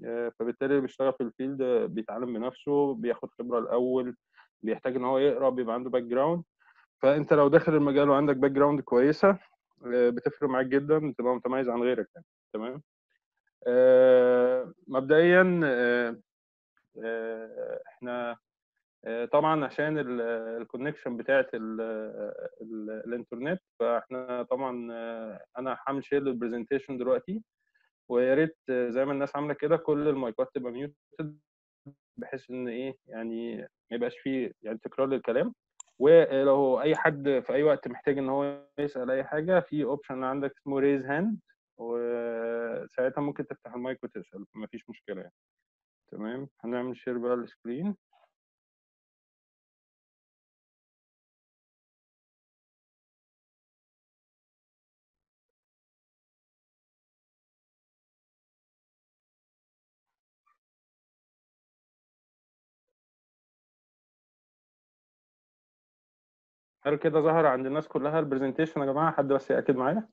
فبالتالي اللي بيشتغل في الفيلد بيتعلم بنفسه بياخد خبره الاول بيحتاج ان هو يقرا بيبقى عنده باك جراوند فانت لو داخل المجال وعندك باك جراوند كويسه بتفرق معاك جدا بتبقى متميز عن غيرك يعني تمام مبدئيا احنا طبعا عشان الكونكشن بتاعت الانترنت فاحنا طبعا انا هعمل شير للبرزنتيشن دلوقتي ويا ريت زي ما الناس عامله كده كل المايكات تبقى ميوتد بحيث ان ايه يعني ما يبقاش فيه يعني تكرار للكلام ولو اي حد في اي وقت محتاج ان هو يسال اي حاجه في اوبشن عندك اسمه ريز هاند وساعتها ممكن تفتح المايك وتسال مفيش مشكله يعني تمام هنعمل شير بقى السكرين هل كده ظهر عند الناس كلها البرزنتيشن يا جماعه حد بس ياكد معايا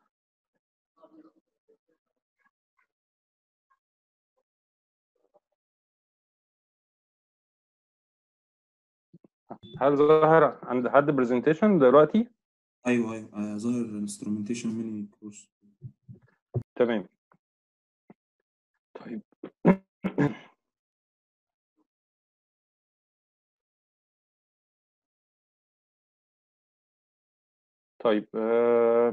هل ظهر عند حد برزنتيشن دلوقتي ايوه ايوه آه، ظاهر انسترومنتيشن ميني كورس تمام طيب طيب آه،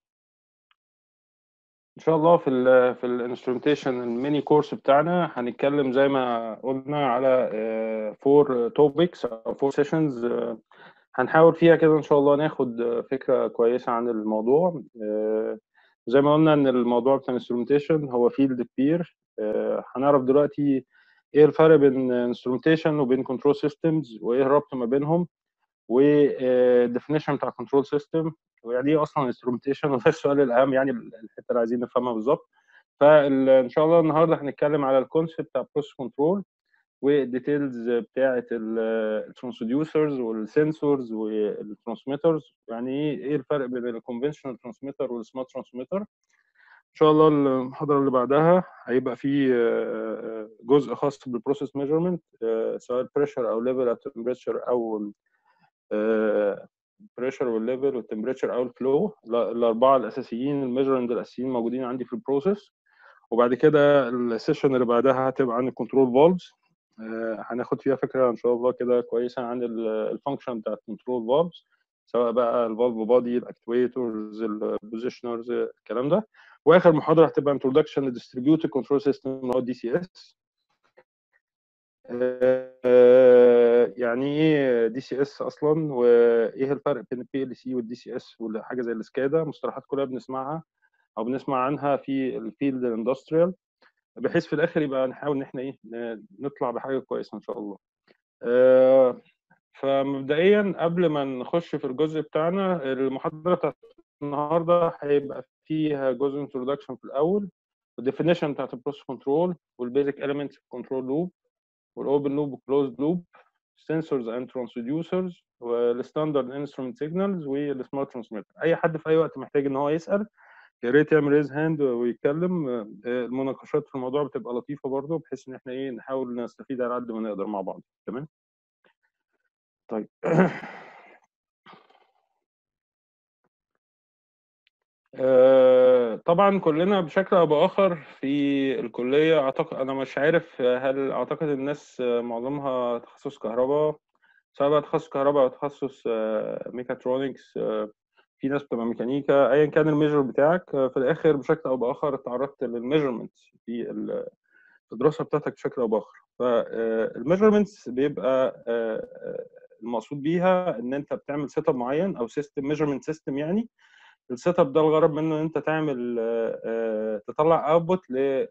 ان شاء الله في ال في الانسترومنتيشن الميني كورس بتاعنا هنتكلم زي ما قلنا على فور توبكس او فور سيشنز هنحاول فيها كده ان شاء الله ناخد فكره كويسه عن الموضوع آه، زي ما قلنا ان الموضوع بتاع الانسترومنتيشن هو فيلد كبير آه، هنعرف دلوقتي ايه الفرق بين انسترومنتيشن وبين كنترول سيستمز وايه الربط ما بينهم والديفينيشن بتاع كنترول سيستم ويعني ايه اصلا انسترومنتيشن وده السؤال الاهم يعني الحته اللي عايزين نفهمها بالظبط فان شاء الله النهارده هنتكلم على الكونسيبت بتاع بروسيس كنترول والديتيلز بتاعه الترانسديوسرز والسنسورز والترانسميترز يعني ايه ايه الفرق بين الكونفشنال ترانسميتر والسمارت ترانسميتر ان شاء الله المحاضره اللي بعدها هيبقى في جزء خاص بالبروسيس ميجرمنت سواء بريشر او ليفل او تمبريتشر او البريشر والليفل والتمبريتشر او الفلو الاربعه الاساسيين الميجرمنت الاساسيين موجودين عندي في البروسيس وبعد كده السيشن اللي بعدها هتبقى عن الكنترول فالفز هناخد فيها فكره ان شاء الله كده كويسه عن الفانكشن بتاع الكنترول فالفز سواء بقى الفالف بودي الاكتويتورز البوزيشنرز الكلام ده واخر محاضره هتبقى انتروداكشن للديستريبيوتد كنترول سيستم اللي هو الدي سي اس يعني ايه دي سي اس اصلا وايه الفرق بين البي ال سي والدي سي اس وحاجه زي السكادا مصطلحات كلها بنسمعها او بنسمع عنها في الفيلد الاندستريال بحيث في الاخر يبقى نحاول ان احنا ايه نطلع بحاجه كويسه ان شاء الله فمبدئيا قبل ما نخش في الجزء بتاعنا المحاضره بتاعت النهارده هيبقى فيها جزء انتروداكشن في الاول والديفينيشن بتاعت البروسيس كنترول والبيزك اليمنتس كنترول لوب والاوبن لوب والكلوزد لوب sensors and transducers والستاندرد انسترومنت سيجنالز والسمارت ترانسميتر اي حد في اي وقت محتاج ان هو يسال يا ريت يعمل ريز هاند ويتكلم المناقشات في الموضوع بتبقى لطيفه برضه بحيث ان احنا ايه نحاول نستفيد على قد ما نقدر مع بعض تمام طيب طبعا كلنا بشكل او باخر في الكليه اعتقد انا مش عارف هل اعتقد الناس معظمها تخصص كهرباء سواء بقى تخصص كهرباء او تخصص ميكاترونكس في ناس بتبقى ميكانيكا ايا كان الميجر بتاعك في الاخر بشكل او باخر تعرضت للميجرمنت في الدراسه بتاعتك بشكل او باخر فالميجرمنتس بيبقى المقصود بيها ان انت بتعمل سيت اب معين او سيستم ميجرمنت سيستم يعني السيت اب ده الغرض منه ان انت تعمل تطلع اوتبوت ل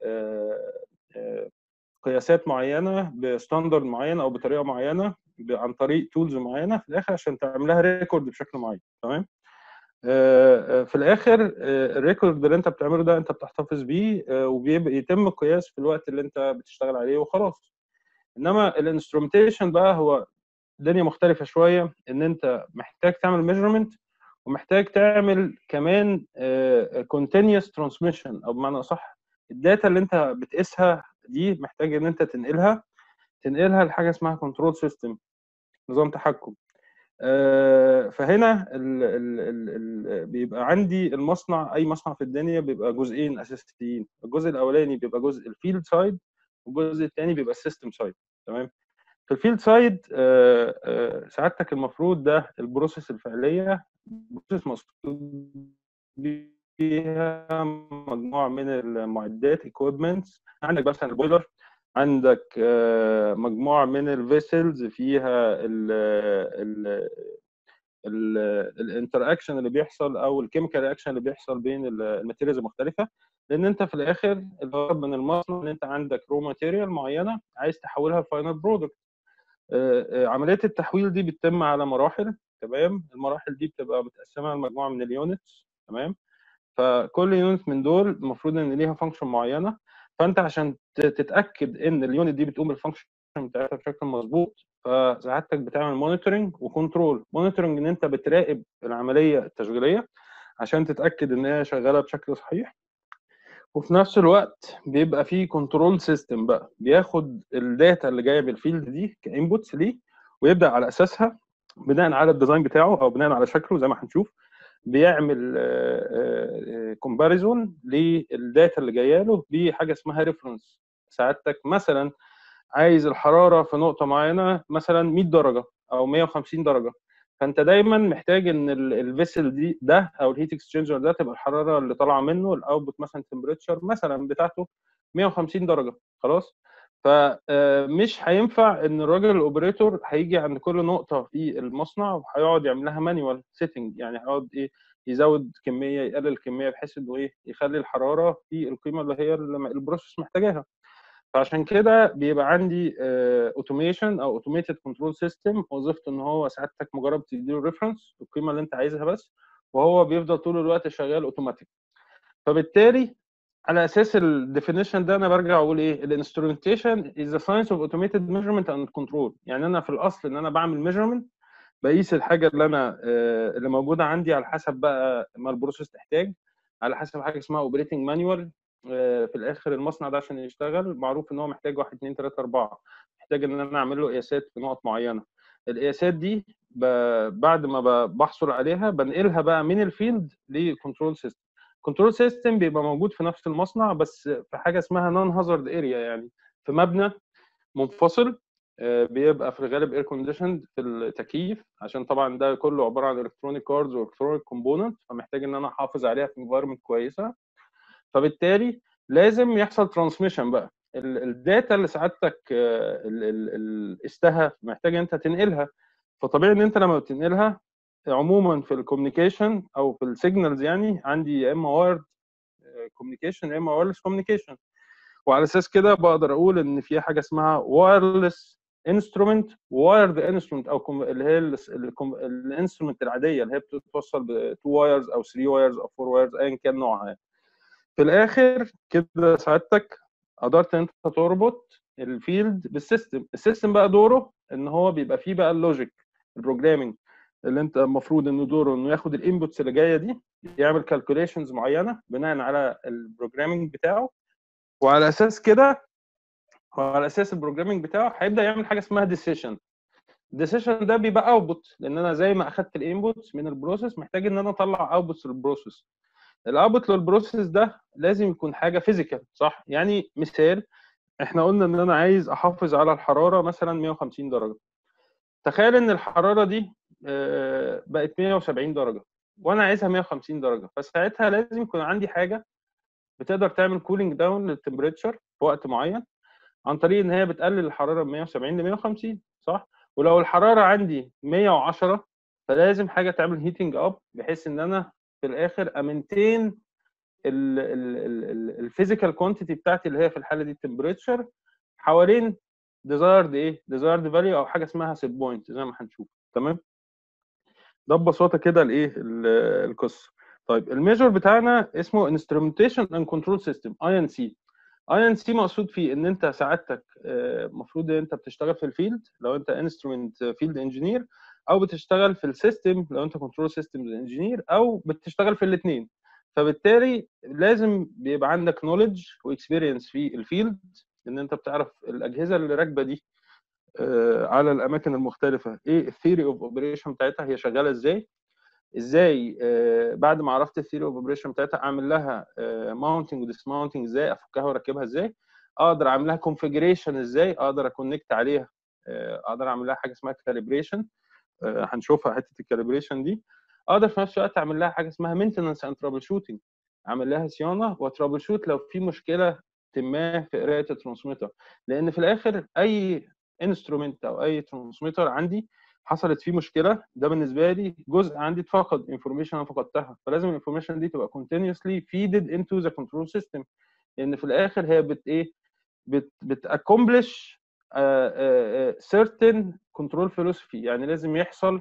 قياسات معينه بستاندرد معين او بطريقه معينه عن طريق تولز معينه في الاخر عشان تعملها ريكورد بشكل معين تمام في الاخر الريكورد اللي انت بتعمله ده انت بتحتفظ بيه وبيبقى يتم القياس في الوقت اللي انت بتشتغل عليه وخلاص انما الانسترومنتيشن بقى هو دنيا مختلفه شويه ان انت محتاج تعمل ميجرمنت ومحتاج تعمل كمان كونتينيوس ترانسميشن او بمعنى اصح الداتا اللي انت بتقيسها دي محتاج ان انت تنقلها تنقلها لحاجه اسمها كنترول سيستم نظام تحكم آه، فهنا ال ال ال ال بيبقى عندي المصنع اي مصنع في الدنيا بيبقى جزئين اساسيين الجزء الاولاني بيبقى جزء الفيلد سايد والجزء الثاني بيبقى السيستم سايد تمام في الفيلد سايد سعادتك المفروض ده البروسيس الفعليه بروسيس مقصود فيها مجموعه من المعدات equipments عندك مثلا البويلر عندك آه، مجموعه من الفيسلز فيها ال ال الانتراكشن اللي بيحصل او الكيميكال رياكشن اللي بيحصل بين الماتيريالز المختلفه لان انت في الاخر الغرض من المصنع ان انت عندك رو ماتيريال معينه عايز تحولها لفاينل برودكت عمليه التحويل دي بتتم على مراحل تمام المراحل دي بتبقى متقسمه لمجموعه من اليونتس تمام فكل يونت من دول المفروض ان ليها فانكشن معينه فانت عشان ت- تتاكد ان اليونت دي بتقوم بالفانكشن بتاعتها بشكل مظبوط فسعادتك بتعمل مونيتورنج وكنترول مونيتورنج ان انت بتراقب العمليه التشغيليه عشان تتاكد ان هي شغاله بشكل صحيح وفي نفس الوقت بيبقى فيه كنترول سيستم بقى بياخد الداتا اللي جايه بالفيلد دي كانبوتس ليه ويبدا على اساسها بناء على الديزاين بتاعه او بناء على شكله زي ما هنشوف بيعمل كومباريزون للداتا اللي جايه له بحاجه اسمها ريفرنس سعادتك مثلا عايز الحراره في نقطه معينه مثلا 100 درجه او 150 درجه فانت دايما محتاج ان الفيسل دي ده او الهيت اكسشينجر ده تبقى الحراره اللي طالعه منه الاوتبوت مثلا تمبريتشر مثلا بتاعته 150 درجه خلاص فمش هينفع ان الراجل الاوبريتور هيجي عند كل نقطه في المصنع وهيقعد يعمل لها مانيوال سيتنج يعني هيقعد ايه يزود كميه يقلل كميه بحيث انه ايه يخلي الحراره في القيمه اللي هي اللي البروسيس محتاجاها فعشان كده بيبقى عندي اوتوميشن او اوتوميتد كنترول سيستم وظيفته ان هو سعادتك مجرد تديله ريفرنس القيمه اللي انت عايزها بس وهو بيفضل طول الوقت شغال اوتوماتيك فبالتالي على اساس الديفينيشن ده انا برجع اقول ايه الانسترومنتيشن از ذا ساينس اوف اوتوميتد ميجرمنت اند كنترول يعني انا في الاصل ان انا بعمل ميجرمنت بقيس الحاجه اللي انا آه، اللي موجوده عندي على حسب بقى ما البروسيس تحتاج على حسب حاجه اسمها اوبريتنج مانيوال في الاخر المصنع ده عشان يشتغل معروف ان هو محتاج 1 2 3 4 محتاج ان انا اعمل له قياسات في نقط معينه القياسات دي ب... بعد ما ب- بحصل عليها بنقلها بقى من الفيلد لكنترول سيستم كنترول سيستم بيبقى موجود في نفس المصنع بس في حاجه اسمها نون هازارد اريا يعني في مبنى منفصل آه، بيبقى في الغالب اير كونديشند في التكييف عشان طبعا ده كله عباره عن الكترونيك كاردز والكترونيك كومبوننت فمحتاج ان انا احافظ عليها في انفايرمنت كويسه فبالتالي لازم يحصل ترانسميشن بقى ال- الداتا اللي سعادتك آه، ال- ال- ال- قستها محتاج انت تنقلها فطبيعي ان انت لما بتنقلها عموما في الكوميونيكيشن او في السيجنالز يعني عندي يا اما وايرد كوميونيكيشن يا اما وايرلس كوميونيكيشن وعلى اساس كده بقدر اقول ان في حاجه اسمها وايرلس انسترومنت وايرد انسترومنت او كم- اللي هي الانسترومنت العاديه اللي هي بتتوصل ب 2 وايرز او 3 وايرز او 4 وايرز ايا كان نوعها يعني. في الاخر كده سعادتك قدرت ان انت تربط الفيلد بالسيستم السيستم بقى دوره ان هو بيبقى فيه بقى اللوجيك البروجرامينج اللي انت المفروض انه دوره انه ياخد الانبوتس اللي جايه دي يعمل كالكوليشنز معينه بناء على البروجرامينج بتاعه وعلى اساس كده وعلى اساس البروجرامينج بتاعه هيبدا يعمل حاجه اسمها ديسيشن الديسيشن ده بيبقى اوتبوت لان انا زي ما اخدت الانبوتس من البروسيس محتاج ان انا اطلع اوتبوتس للبروسيس الاوتبوت للبروسيس ده لازم يكون حاجه فيزيكال صح يعني مثال احنا قلنا ان انا عايز احافظ على الحراره مثلا 150 درجه تخيل ان الحراره دي آه، بقت 170 درجه وانا عايزها 150 درجه فساعتها لازم يكون عندي حاجه بتقدر تعمل كولينج داون للتمبريتشر في وقت معين عن طريق ان هي بتقلل الحراره من 170 ل 150 صح ولو الحراره عندي 110 فلازم حاجه تعمل هيتنج اب بحيث ان انا في الاخر امنتين الفيزيكال كوانتيتي بتاعتي اللي هي في الحاله دي التمبريتشر حوالين ديزايرد ايه ديزايرد فاليو او حاجه اسمها سيت بوينت زي ما هنشوف تمام ده ببساطه كده الايه ال- القصه طيب الميجر بتاعنا اسمه انسترومنتيشن اند كنترول سيستم اي ان سي اي ان سي مقصود فيه ان انت سعادتك المفروض ان انت بتشتغل في الفيلد لو انت انسترومنت فيلد انجينير او بتشتغل في السيستم لو انت كنترول سيستمز انجينير او بتشتغل في الاثنين فبالتالي لازم بيبقى عندك نوليدج واكسبيرينس في الفيلد ان انت بتعرف الاجهزه اللي راكبه دي آه، على الاماكن المختلفه ايه الثيري اوف اوبريشن بتاعتها هي شغاله ازاي ازاي آه، بعد ما عرفت الثيري اوف اوبريشن بتاعتها اعمل لها ماونتنج وديسماونتنج ازاي افكها واركبها ازاي اقدر اعمل لها كونفيجريشن ازاي اقدر اكونكت عليها آه، اقدر اعمل لها حاجه اسمها كاليبريشن هنشوفها حته الكاليبريشن دي اقدر في نفس الوقت اعمل لها حاجه اسمها مينتنس اند ترابل شوتنج اعمل لها صيانه وترابل شوت لو في مشكله ما في قرايه الترانسميتر لان في الاخر اي انسترومنت او اي ترانسميتر عندي حصلت فيه مشكله ده بالنسبه لي جزء عندي اتفقد انفورميشن انا فقدتها فلازم الانفورميشن دي تبقى continuously feeded into the control system لان في الاخر هي بت ايه بت بتاكومبلش certain control philosophy يعني لازم يحصل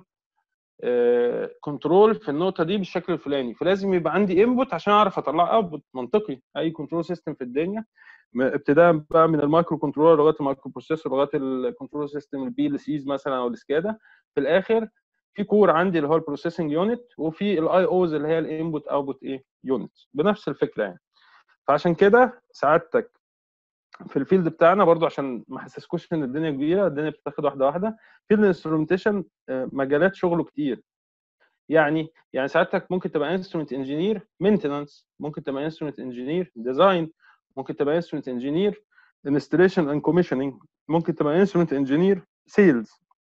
كنترول في النقطه دي بالشكل الفلاني فلازم يبقى عندي انبوت عشان اعرف اطلع اوتبوت منطقي اي كنترول سيستم في الدنيا ابتداء بقى من المايكرو كنترولر لغايه المايكرو بروسيسور لغايه الكنترول سيستم البي ال سيز مثلا او السكادا في الاخر في كور عندي اللي هو البروسيسنج يونت وفي الاي اوز اللي هي الانبوت اوتبوت ايه يونت بنفس الفكره يعني فعشان كده سعادتك في الفيلد بتاعنا برضو عشان ما احسسكوش ان الدنيا كبيره الدنيا بتاخد واحده واحده فيلد الانسترومنتيشن مجالات شغله كتير يعني يعني سعادتك ممكن تبقى انسترومنت انجينير مينتنانس ممكن تبقى انسترومنت انجينير ديزاين ممكن تبقى انسترومنت انجينير انستليشن اند كوميشننج ممكن تبقى انسترومنت انجينير سيلز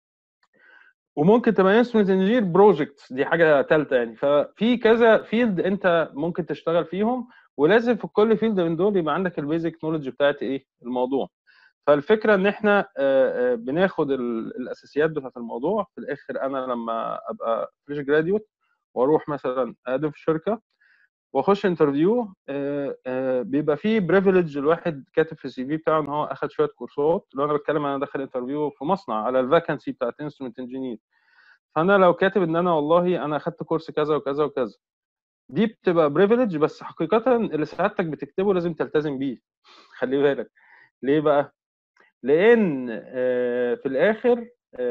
وممكن تبقى انسترومنت انجينير بروجكت دي حاجه ثالثه يعني ففي كذا فيلد انت ممكن تشتغل فيهم ولازم في كل فيلد من دول يبقى عندك البيزك نولج بتاعت ايه الموضوع فالفكره ان احنا بناخد الاساسيات بتاعت الموضوع في الاخر انا لما ابقى فريش جراديوت واروح مثلا اقدم في شركه واخش انترفيو بيبقى فيه بريفليج الواحد كاتب في السي في بتاعه ان هو اخد شويه كورسات لو انا بتكلم انا داخل انترفيو في مصنع على الفاكنسي بتاعت انسترومنت انجينير فانا لو كاتب ان انا والله انا اخدت كورس كذا وكذا وكذا دي بتبقى بريفليج بس حقيقه اللي سعادتك بتكتبه لازم تلتزم بيه خلي بالك ليه بقى لان في الاخر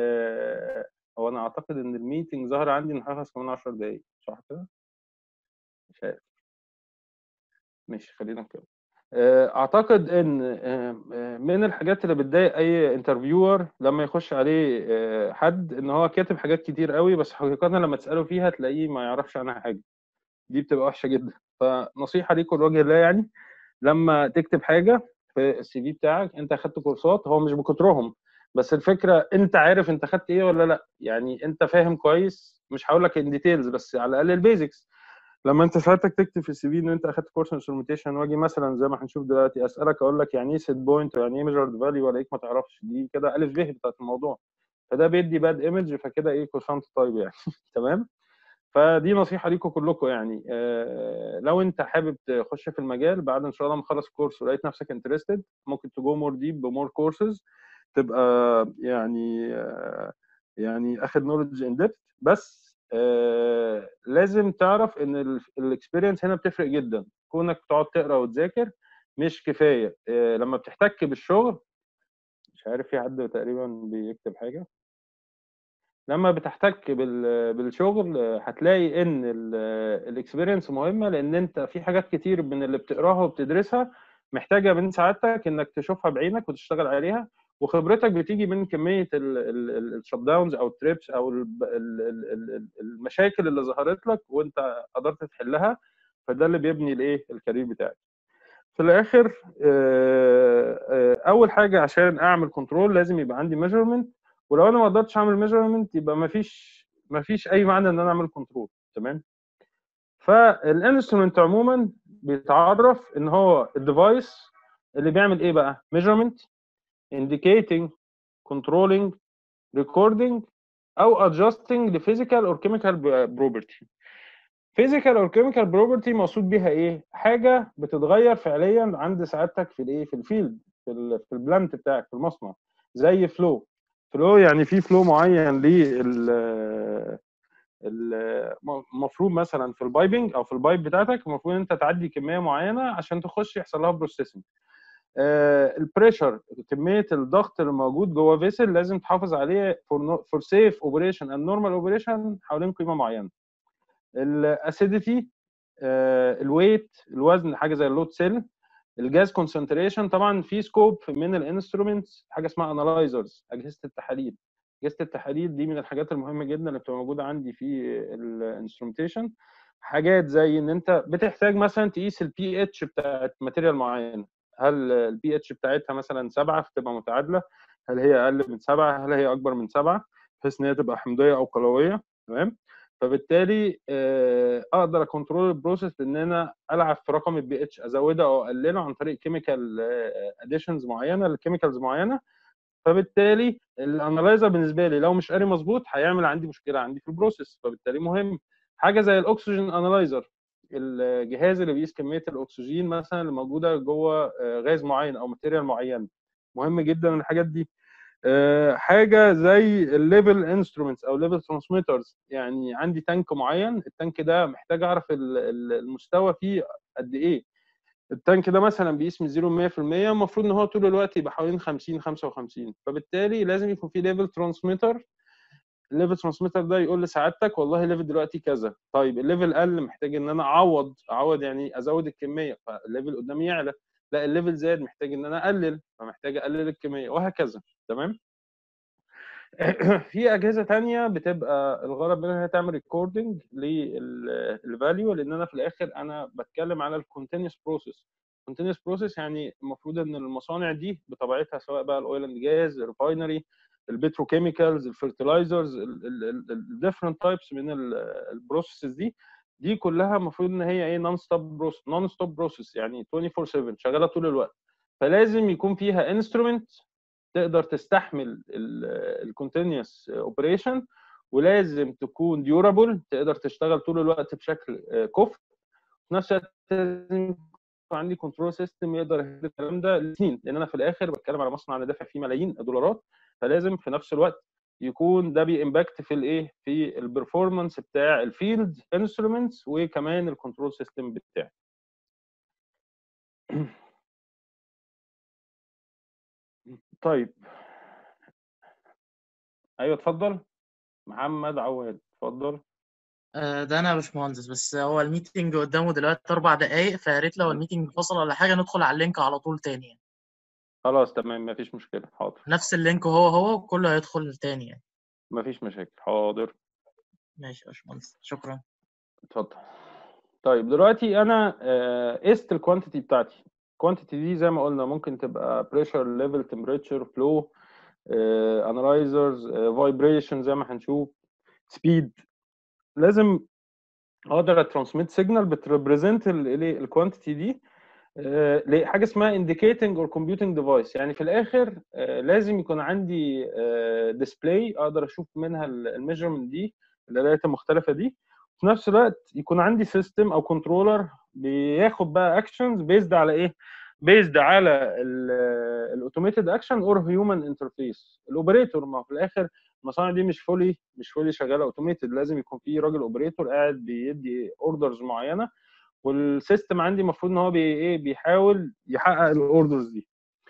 هو انا اعتقد ان الميتنج ظهر عندي ان هيخلص كمان 10 دقايق صح كده مش عارف ماشي خلينا نكمل اعتقد ان من الحاجات اللي بتضايق اي انترفيور لما يخش عليه حد ان هو كاتب حاجات كتير قوي بس حقيقه لما تساله فيها تلاقيه ما يعرفش عنها حاجه دي بتبقى وحشه جدا فنصيحه ليكم لوجه الله يعني لما تكتب حاجه في السي في بتاعك انت اخدت كورسات هو مش بكترهم بس الفكره انت عارف انت اخدت ايه ولا لا يعني انت فاهم كويس مش هقول لك ان ديتيلز بس على الاقل البيزكس لما انت ساعتك تكتب في السي في ان انت اخدت كورس انسترومنتيشن واجي مثلا زي ما هنشوف دلوقتي اسالك اقول لك يعني ايه سيت بوينت ويعني ايه ميجرد فاليو ولا ما تعرفش دي كده الف ب بتاعت الموضوع فده بيدي باد ايمج فكده ايه كورسانت طيب يعني تمام فدي نصيحه ليكم كلكم يعني آه لو انت حابب تخش في المجال بعد ان شاء الله ما تخلص كورس ولقيت نفسك انترستد ممكن تجو مور ديب بمور كورسز تبقى يعني آه يعني اخد نولج ان ديبث بس آه لازم تعرف ان الاكسبيرينس هنا بتفرق جدا كونك تقعد تقرا وتذاكر مش كفايه آه لما بتحتك بالشغل مش عارف في حد تقريبا بيكتب حاجه لما بتحتك بالشغل هتلاقي ان الاكسبيرينس مهمه لان انت في حاجات كتير من اللي بتقراها وبتدرسها محتاجه من سعادتك انك تشوفها بعينك وتشتغل عليها وخبرتك بتيجي من كميه الشت داونز او التريبس او المشاكل اللي ظهرت لك وانت قدرت تحلها فده اللي بيبني الايه الكارير بتاعك في الاخر اول حاجه عشان اعمل كنترول لازم يبقى عندي ميجرمنت ولو انا ما قدرتش اعمل ميجرمنت يبقى ما فيش ما فيش اي معنى ان انا اعمل كنترول تمام فالانسترومنت عموما بيتعرف ان هو الديفايس اللي بيعمل ايه بقى ميجرمنت indicating controlling recording او adjusting the physical or chemical property physical or chemical property مقصود بيها ايه حاجه بتتغير فعليا عند سعادتك في الايه في الفيلد في ال في البلانت بتاعك في المصنع زي فلو فلو يعني في فلو معين لل المفروض مثلا في البايبنج او في البايب بتاعتك المفروض انت تعدي كميه معينه عشان تخش يحصل لها بروسيسنج البريشر كميه الضغط اللي موجود جوه فيسل لازم تحافظ عليه فور سيف اوبريشن اند نورمال اوبريشن حوالين قيمه معينه الاسيديتي الويت الوزن حاجه زي اللود سيل الجاز كونسنتريشن طبعا في سكوب من الانسترومنتس حاجه اسمها انالايزرز اجهزه التحاليل اجهزه التحاليل دي من الحاجات المهمه جدا اللي بتبقى موجوده عندي في الانسترومنتيشن حاجات زي ان انت بتحتاج مثلا تقيس البي اتش بتاعت ماتيريال معين هل البي اتش بتاعتها مثلا سبعه فتبقى متعادله هل هي اقل من سبعه هل هي اكبر من سبعه بحيث ان هي تبقى حمضيه او قلويه تمام فبالتالي اقدر اكونترول البروسيس بان انا العب في رقم البي اتش ازوده او اقلله عن طريق كيميكال اديشنز معينه لكيميكالز معينه فبالتالي الانالايزر بالنسبه لي لو مش قاري مظبوط هيعمل عندي مشكله عندي في البروسيس فبالتالي مهم حاجه زي الاكسجين انالايزر الجهاز اللي بيقيس كميه الاكسجين مثلا اللي موجوده جوه غاز معين او ماتيريال معين مهم جدا الحاجات دي حاجه زي الليفل انسترومنتس او ليفل ترانسميترز يعني عندي تانك معين التانك ده محتاج اعرف المستوى فيه قد ايه التانك ده مثلا بيقيس من 0 ل 100% المفروض ان هو طول الوقت يبقى حوالين 50 55 فبالتالي لازم يكون في ليفل ترانسميتر الليفل ترانسميتر ده يقول لسعادتك والله الليفل دلوقتي كذا طيب الليفل قل محتاج ان انا اعوض اعوض يعني ازود الكميه فالليفل قدامي يعلى لا الليفل زاد محتاج ان انا اقلل فمحتاج اقلل الكميه وهكذا تمام في اجهزه تانية بتبقى الغرض منها تعمل ريكوردنج للفاليو لان انا في الاخر انا بتكلم على الكونتينوس بروسيس كونتينوس بروسيس يعني المفروض ان المصانع دي بطبيعتها سواء بقى الاويل اند جاز الريفاينري البتروكيميكالز الفيرتلايزرز الديفرنت تايبس من البروسيسز دي دي كلها المفروض ان هي ايه نون ستوب بروسيس نون ستوب بروسيس يعني 24 7 شغاله طول الوقت فلازم يكون فيها انسترومنت تقدر تستحمل الكونتينوس اوبريشن ولازم تكون ديورابل تقدر تشتغل طول الوقت بشكل كفء في نفس الوقت لازم يكون عندي كنترول سيستم يقدر الكلام ده لسنين لان انا في الاخر بتكلم على مصنع انا دافع فيه ملايين الدولارات فلازم في نفس الوقت يكون ده بيمباكت في الايه في البرفورمانس بتاع الفيلد انسترومنتس وكمان الكنترول سيستم بتاعي طيب ايوه اتفضل محمد عواد اتفضل ده انا يا باشمهندس بس هو الميتنج قدامه دلوقتي اربع دقايق فيا ريت لو الميتنج فصل ولا حاجه ندخل على اللينك على طول تاني يعني. خلاص تمام مفيش مشكله حاضر نفس اللينك هو هو وكله هيدخل تاني يعني مفيش مشاكل حاضر ماشي يا باشمهندس شكرا اتفضل طيب دلوقتي انا قست الكوانتيتي بتاعتي الكوانتيتي دي زي ما قلنا ممكن تبقى بريشر ليفل تمبريتشر فلو انالايزرز فايبريشن زي ما هنشوف سبيد لازم اقدر اترانسميت سيجنال بتريبريزنت الكوانتيتي دي لحاجه اسمها انديكيتنج اور كومبيوتنج ديفايس يعني في الاخر لازم يكون عندي ديسبلاي اقدر اشوف منها الميجرمنت دي القرايات المختلفه دي في نفس الوقت يكون عندي سيستم او كنترولر بياخد بقى اكشنز بيزد على ايه بيزد على الاوتوميتد اكشن اور هيومن انترفيس الاوبريتور ما في الاخر المصانع دي مش فولي مش فولي شغاله اوتوميتد لازم يكون في راجل اوبريتور قاعد بيدي اوردرز معينه والسيستم عندي المفروض ان هو بي ايه بيحاول يحقق الاوردرز دي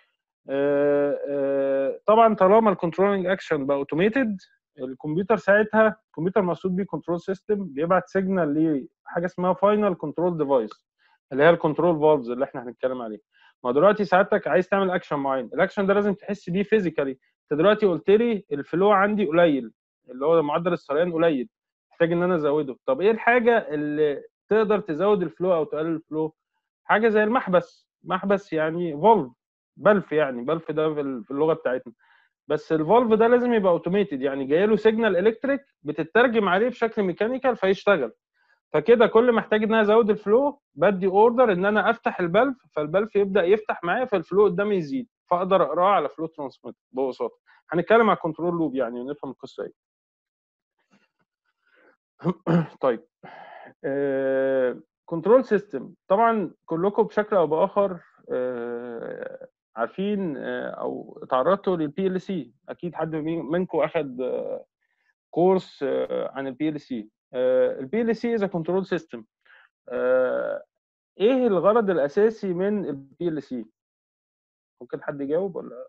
آآ آآ طبعا طالما الكنترولنج اكشن بقى اوتوميتد الكمبيوتر ساعتها الكمبيوتر مقصود بيه كنترول سيستم بيبعت سيجنال لحاجه اسمها فاينل كنترول ديفايس اللي هي الكنترول فالفز اللي احنا هنتكلم عليه ما دلوقتي سعادتك عايز تعمل اكشن معين الاكشن ده لازم تحس بيه فيزيكالي انت دلوقتي قلت لي الفلو عندي قليل اللي هو معدل السريان قليل محتاج ان انا ازوده طب ايه الحاجه اللي تقدر تزود الفلو او تقلل الفلو حاجه زي المحبس محبس يعني فولف بلف يعني بلف ده في اللغه بتاعتنا بس الفولف ده لازم يبقى اوتوميتد يعني جاي له سيجنال الكتريك بتترجم عليه بشكل ميكانيكال فيشتغل فكده كل ما احتاج ان انا ازود الفلو بدي اوردر ان انا افتح البلف فالبلف يبدا يفتح معايا فالفلو قدامي يزيد فاقدر اقراه على فلو ترانسميتر ببساطه هنتكلم على الكنترول لوب يعني ونفهم القصه ايه طيب كنترول سيستم طبعا كلكم بشكل او باخر آه عارفين آه او تعرضتوا للبي ال سي اكيد حد منكم اخذ آه كورس عن البي ال سي البي ال سي از كنترول سيستم ايه الغرض الاساسي من البي ال سي ممكن حد يجاوب ولا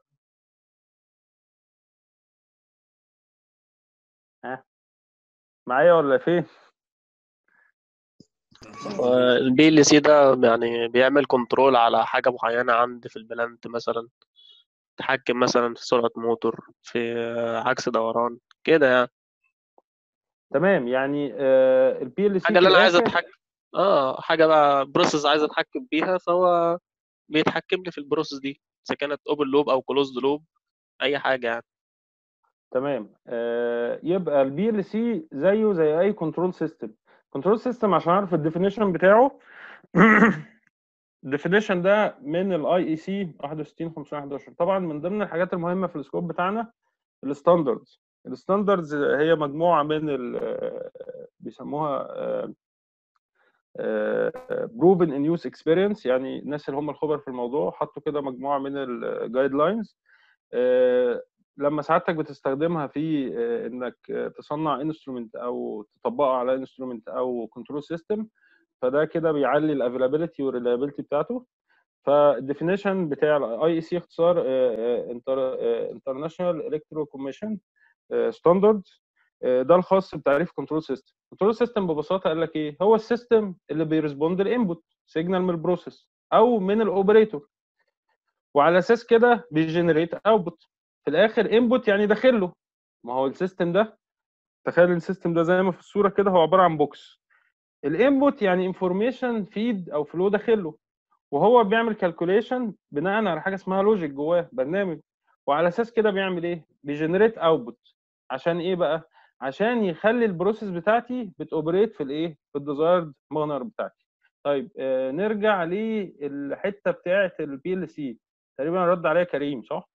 ها معايا ولا فين البي ال سي ده يعني بيعمل كنترول على حاجة معينة عندي في البلانت مثلا تحكم مثلا في سرعة موتور في عكس دوران كده يعني تمام يعني البي ال سي حاجة اللي أنا عايز أتحكم اه حاجة بقى بروسيس عايز أتحكم بيها فهو بيتحكم لي في البروسيس دي إذا كانت اوبن لوب أو كلوزد لوب أي حاجة يعني تمام آه يبقى البي ال سي زيه زي اي كنترول سيستم كنترول سيستم عشان اعرف الديفينيشن بتاعه الديفينيشن ده من الاي اي سي 61511 طبعا من ضمن الحاجات المهمه في السكوب بتاعنا الستاندردز الستاندردز هي مجموعه من ال بيسموها بروفن ان يوز اكسبيرينس يعني الناس اللي هم الخبر في الموضوع حطوا كده مجموعه من الجايد لاينز لما سعادتك بتستخدمها في انك تصنع انسترومنت او تطبقه على انسترومنت او كنترول سيستم فده كده بيعلي الافيلابيلتي والريلابيلتي بتاعته فالديفينيشن بتاع الاي اي سي اختصار انترناشونال الكترو كوميشن ستاندرد ده الخاص بتعريف كنترول سيستم كنترول سيستم ببساطه قال لك ايه هو السيستم اللي بيرسبوند الانبوت سيجنال من البروسيس او من الاوبريتور وعلى اساس كده بيجنريت اوتبوت في الاخر انبوت يعني داخل له ما هو السيستم ده تخيل السيستم ده زي ما في الصوره كده هو عباره عن بوكس الانبوت يعني انفورميشن فيد او فلو داخل له وهو بيعمل كالكوليشن بناء على حاجه اسمها لوجيك جواه برنامج وعلى اساس كده بيعمل ايه بيجنريت اوتبوت عشان ايه بقى عشان يخلي البروسيس بتاعتي بتوبريت في الايه في الديزايرد مانر بتاعتي طيب آه نرجع للحته بتاعه البي ال سي تقريبا رد عليها كريم صح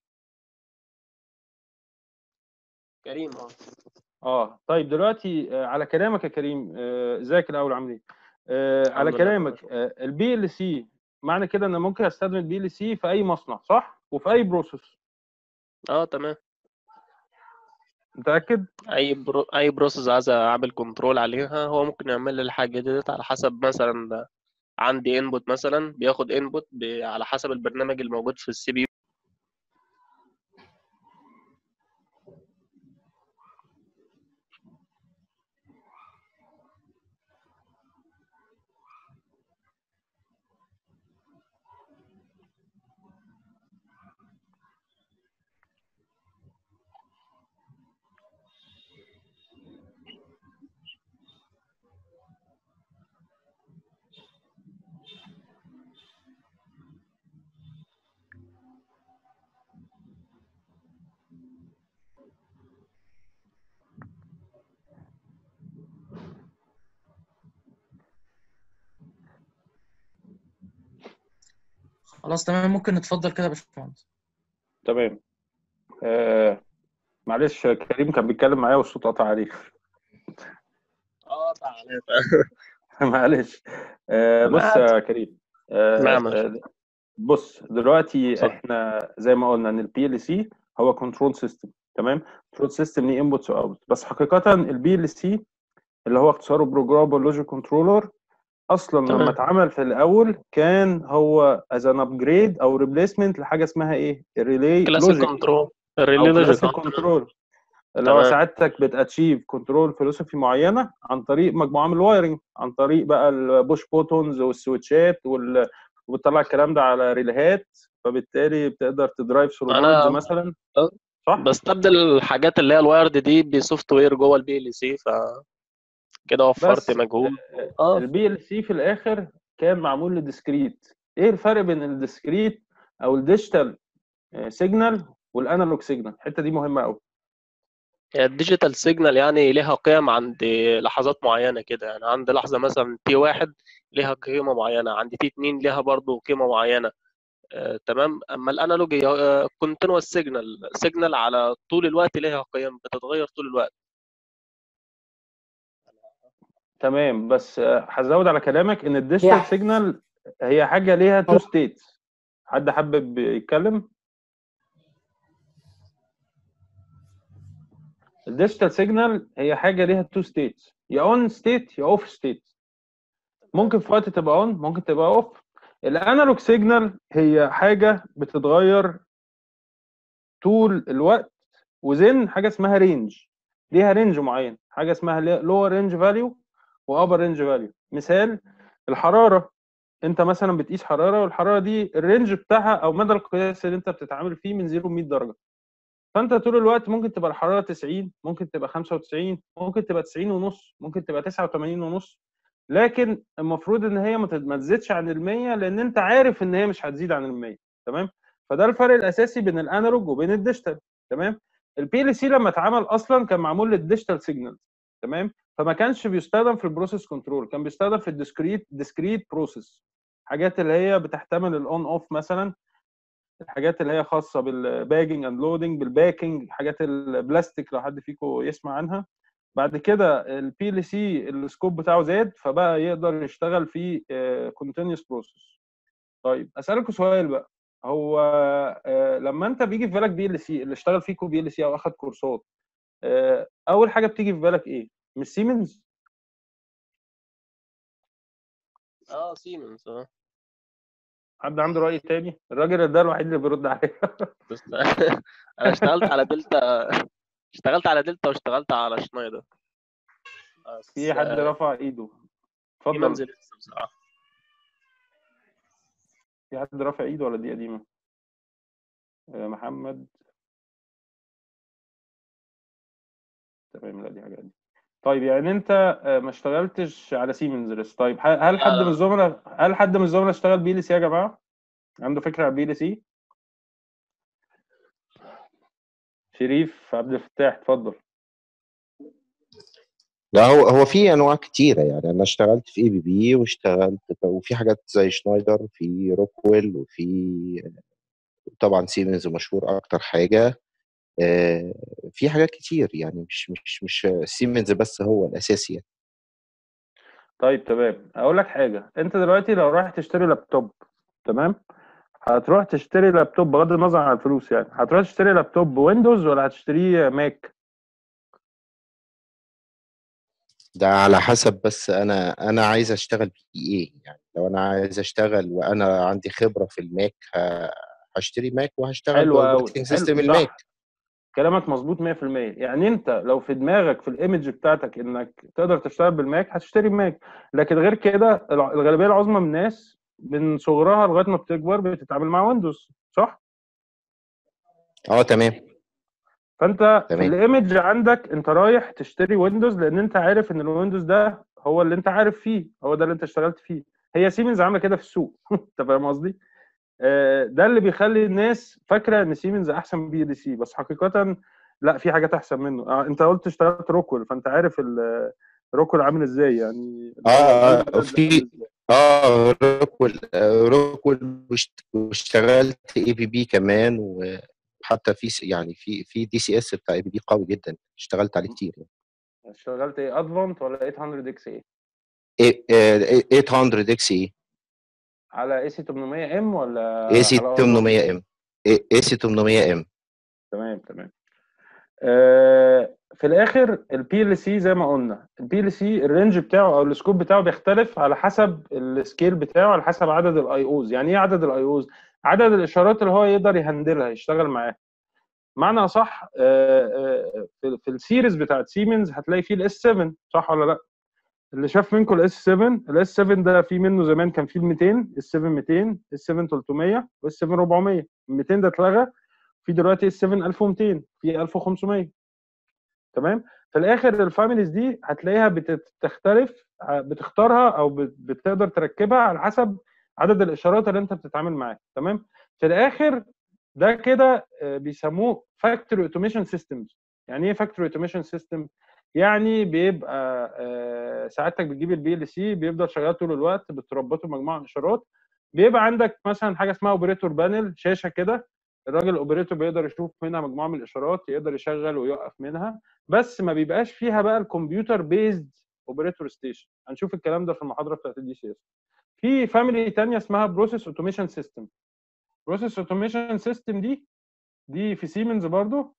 كريم اه اه طيب دلوقتي آه على كلامك يا كريم ازيك آه الاول عامل ايه آه على لله كلامك آه البي ال سي معنى كده ان ممكن استخدم البي ال سي في اي مصنع صح وفي اي بروسيس اه تمام متاكد اي برو... اي بروسيس عايز اعمل كنترول عليها هو ممكن يعمل لي الحاجه ديت على حسب مثلا عندي انبوت مثلا بياخد انبوت ب... على حسب البرنامج الموجود في السي بي يو خلاص تمام ممكن نتفضل كده يا باشمهندس تمام آه معلش كريم كان بيتكلم معايا والصوت قطع عليه اه تعالى معلش آه بص يا كريم آه نعم. آه بص دلوقتي اتفضل. احنا زي ما قلنا ان البي ال سي هو كنترول سيستم تمام كنترول سيستم ليه انبوتس واوتبوت بس حقيقه البي ال سي اللي هو اختصاره بروجرامبل لوجيك كنترولر اصلا تمام. لما اتعمل في الاول كان هو از ان ابجريد او ريبليسمنت لحاجه اسمها ايه الريلي كلاسيك لوجيك كنترول او الريلي لوجيك كلاسيك آه. كنترول لو تمام. سعادتك بتاتشيف كنترول فيلوسفي معينه عن طريق مجموعه من الوايرنج عن طريق بقى البوش بوتونز والسويتشات وال... وبتطلع الكلام ده على ريليهات فبالتالي بتقدر تدرايف سولونويدز أنا- مثلا أه. صح؟ بستبدل الحاجات اللي هي الوايرد دي بسوفت وير جوه البي ال سي ف كده وفرت بس مجهود اه البي ال سي في الاخر كان معمول لديسكريت ايه الفرق بين الديسكريت او الديجيتال سيجنال والانالوج سيجنال الحته دي مهمه قوي الديجيتال سيجنال يعني ليها قيم عند لحظات معينة كده يعني عند لحظة مثلا تي واحد ليها قيمة معينة عند تي اتنين ليها برضو قيمة معينة آه، تمام اما الانالوج هي كونتينوس سيجنال سيجنال على طول الوقت ليها قيم بتتغير طول الوقت تمام بس آه، هزود على كلامك ان الديجيتال سيجنال هي حاجه ليها تو ستيتس حد حابب يتكلم الديجيتال سيجنال هي حاجه ليها تو ستيتس يا اون ستيت يا اوف ستيت ممكن في وقت تبقى اون ممكن تبقى اوف الانالوج سيجنال هي حاجه بتتغير طول الوقت وزن حاجه اسمها رينج ليها رينج معين حاجه اسمها لور رينج فاليو وابر رينج فاليو مثال الحراره انت مثلا بتقيس حراره والحراره دي الرينج بتاعها او مدى القياس اللي انت بتتعامل فيه من 0 ل 100 درجه فانت طول الوقت ممكن تبقى الحراره 90 ممكن تبقى 95 ممكن تبقى 90 ونص ممكن تبقى 89 ونص لكن المفروض ان هي ما تد- ما تزيدش عن ال 100 لان انت عارف ان هي مش هتزيد عن ال 100 تمام فده الفرق الاساسي بين الانالوج وبين الديجيتال تمام البي ال سي لما اتعمل اصلا كان معمول للديجيتال سيجنال تمام فما كانش بيستخدم في البروسيس كنترول كان بيستخدم في الديسكريت ديسكريت بروسيس حاجات اللي هي بتحتمل الاون اوف مثلا الحاجات اللي هي خاصه بالباجنج اند لودنج بالباكينج حاجات البلاستيك لو حد فيكم يسمع عنها بعد كده البي ال سي السكوب بتاعه زاد فبقى يقدر يشتغل في كونتينوس بروسيس طيب اسالكوا سؤال بقى هو آه، لما انت بيجي في بالك بي ال سي اللي اشتغل فيكو بي ال سي او اخد كورسات آه، اول حاجه بتيجي في بالك ايه مش سيمنز اه سيمنز اه حد عنده راي تاني الراجل ده الوحيد اللي بيرد عليا بس انا اشتغلت على دلتا اشتغلت على دلتا واشتغلت على شنايدر بس في حد رفع ايده اتفضل سيمنز لسه بصراحه في حد رافع ايده ولا دي قديمه آه، محمد تمام لا دي حاجه قديمه طيب يعني انت آه، ما اشتغلتش على سيمنز لسه طيب ه- هل حد لا. من الزملاء هل حد من الزملاء اشتغل بي ال سي يا جماعه عنده فكره عن بي ال سي شريف عبد الفتاح اتفضل لا هو هو في انواع كتيره يعني انا اشتغلت في اي بي بي واشتغلت وفي حاجات زي شنايدر في روكويل وفي طبعا سيمنز مشهور اكتر حاجه آه، في حاجات كتير يعني مش مش مش سيمنز بس هو الاساسي يعني. طيب تمام اقول لك حاجه انت دلوقتي لو رايح تشتري لابتوب تمام هتروح تشتري لابتوب بغض النظر عن الفلوس يعني هتروح تشتري لابتوب ويندوز ولا هتشتريه ماك ده على حسب بس انا انا عايز اشتغل بايه يعني لو انا عايز اشتغل وانا عندي خبره في الماك ه- هشتري ماك وهشتغل حلو أوي. باوبريتنج حلو، سيستم صح. الماك كلامك مظبوط 100% يعني انت لو في دماغك في الايمج بتاعتك انك تقدر تشتغل بالماك هتشتري بماك لكن غير كده الع- الغالبيه العظمى من الناس من صغرها لغايه ما بتكبر بتتعامل مع ويندوز صح اه تمام فانت في تمام. الايمج عندك انت رايح تشتري ويندوز لان انت عارف ان الويندوز ده هو اللي انت عارف فيه هو ده اللي انت اشتغلت فيه هي سيمنز عامله كده في السوق انت فاهم قصدي آه، ده اللي بيخلي الناس فاكره ان سيمنز احسن بي ال سي بس حقيقه لا في حاجات احسن منه آه، انت قلت اشتغلت روكول فانت عارف ال- روكول عامل ازاي يعني اه اه الألف ده في عامل إزاي. اه روكول آه، روكول واشت- واشتغلت اي بي بي كمان وحتى في س- يعني في في دي سي اس بتاع اي بي بي قوي جدا اشتغلت عليه كتير يعني. اشتغلت ايه ادفانت ولا 800 اكس ايه إيه- آه، 800 اكس اي على اي سي 800 ام ولا اي سي على 800 ام اي سي 800 ام تمام تمام آه، في الاخر البي ال سي زي ما قلنا البي ال سي الرينج بتاعه او السكوب بتاعه بيختلف على حسب السكيل بتاعه على حسب عدد الاي اوز يعني ايه عدد الاي اوز عدد الاشارات اللي هو يقدر يهندلها يشتغل معاها معنى اصح آه، آه، في في السيريز بتاعت سيمنز هتلاقي فيه الاس 7 صح ولا لا اللي شاف منكم الاس 7 الاس 7 ده في منه زمان كان فيه ال 200 اس 7 200 اس 7 300 واس 7 400 ال 200 ده اتلغى في دلوقتي اس 7 1200 في 1500 تمام في الاخر الفاميليز دي هتلاقيها بتختلف بتختارها او بت- بتقدر تركبها على حسب عدد الاشارات اللي انت بتتعامل معاها تمام في الاخر ده كده آه، بيسموه فاكتوري اوتوميشن سيستمز يعني ايه فاكتوري اوتوميشن سيستم يعني بيبقى آه، سعادتك بتجيب البي ال سي بيفضل شغال طول الوقت بتربطه بمجموعه من الاشارات بيبقى عندك مثلا حاجه اسمها اوبريتور بانل شاشه كده الراجل الاوبريتور بيقدر يشوف منها مجموعه من الاشارات يقدر يشغل ويوقف منها بس ما بيبقاش فيها بقى الكمبيوتر بيزد اوبريتور ستيشن هنشوف الكلام ده في المحاضره بتاعت الدي سي اس في فاميلي تانية اسمها بروسيس اوتوميشن سيستم بروسيس اوتوميشن سيستم دي دي في سيمنز برضو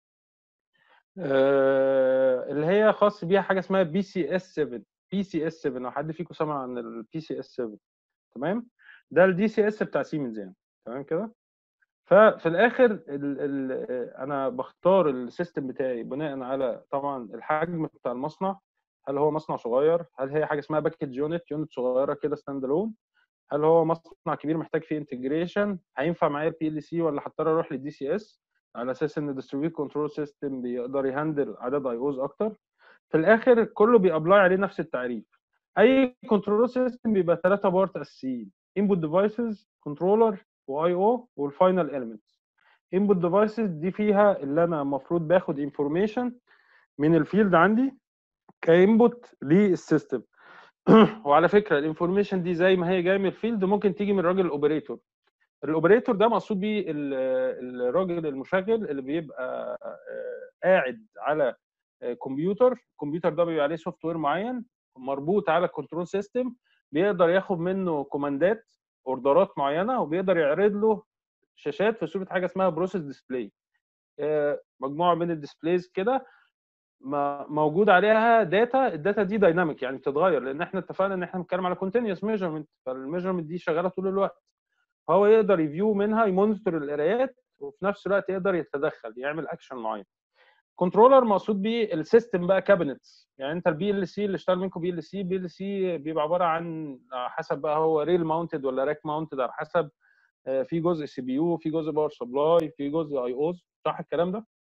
آه، اللي هي خاص بيها حاجه اسمها بي سي اس 7 بي سي اس 7 لو حد فيكم سمع عن البي سي اس 7 تمام ده الدي سي اس بتاع سيمنز يعني تمام كده ففي الاخر ال ال انا بختار السيستم بتاعي بناء على طبعا الحجم بتاع المصنع هل هو مصنع صغير هل هي حاجه اسمها باكج يونت يونت صغيره كده ستاند الون هل هو مصنع كبير محتاج فيه انتجريشن هينفع معايا البي ال سي ولا هضطر اروح للدي سي اس على اساس ان الديستريبيوت كنترول سيستم بيقدر يهندل عدد اي اوز اكتر في الاخر كله بيابلاي عليه نفس التعريف اي كنترول سيستم بيبقى ثلاثه بارت اساسيين انبوت ديفايسز كنترولر واي او والفاينل اليمنتس انبوت ديفايسز دي فيها اللي انا المفروض باخد انفورميشن من الفيلد عندي كانبوت للسيستم وعلى فكره الانفورميشن دي زي ما هي جايه من الفيلد ممكن تيجي من الراجل الاوبريتور الاوبريتور ده مقصود بيه ال- الراجل المشغل اللي بيبقى آه، قاعد على آه، كمبيوتر الكمبيوتر ده بيبقى عليه سوفت وير معين مربوط على الكنترول سيستم بيقدر ياخد منه كوماندات اوردرات معينه وبيقدر يعرض له شاشات في صوره حاجه اسمها بروسيس ديسبلاي مجموعه من الديسبلايز كده ما- موجود عليها داتا الداتا دي دايناميك يعني بتتغير لان احنا اتفقنا ان احنا بنتكلم على كونتينوس ميجرمنت فالميجرمنت دي شغاله طول الوقت فهو يقدر يفيو منها يمونيتور القرايات وفي نفس الوقت يقدر يتدخل يعمل اكشن معين كنترولر مقصود بيه السيستم بقى كابينتس يعني انت البي ال سي اللي اشتغل منكم بي ال سي بي ال سي بيبقى عباره عن على حسب بقى هو ريل ماونتد ولا راك ماونتد على حسب آه، في جزء سي بي يو في جزء باور سبلاي في جزء اي اوز صح الكلام ده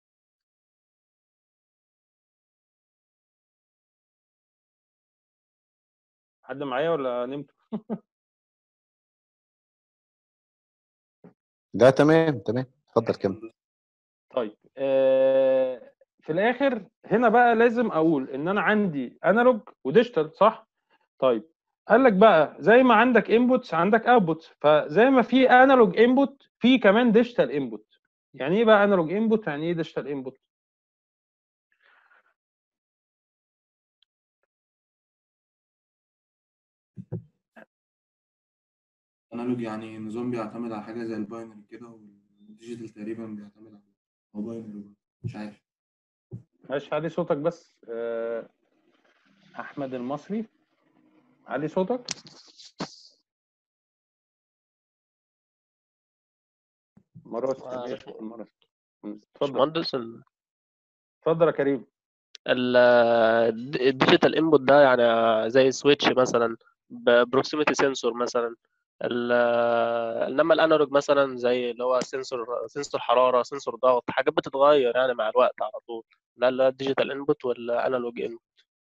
حد معايا ولا نمت ده تمام تمام اتفضل كمل طيب آه، في الاخر هنا بقى لازم اقول ان انا عندي انالوج وديجيتال صح طيب قال لك بقى زي ما عندك انبوتس عندك اوتبوتس فزي ما في انالوج انبوت في كمان ديجيتال انبوت يعني ايه بقى انالوج انبوت يعني ايه ديجيتال انبوت انالوج يعني نظام بيعتمد على حاجه زي الباينري كده والديجيتال تقريبا بيعتمد على هو باينري برضه. مش عارف ماشي علي صوتك بس آه، احمد المصري علي صوتك مرات آه، كبير مرات اتفضل باشمهندس ال- اتفضل يا كريم ال- الد- الديجيتال انبوت ده يعني زي سويتش مثلا بروكسيميتي سنسور مثلا ال- انما الانالوج مثلا زي اللي هو سنسور سنسور حراره سنسور ضغط حاجات بتتغير يعني مع الوقت على طول ده اللي هو الديجيتال انبوت والانالوج انبوت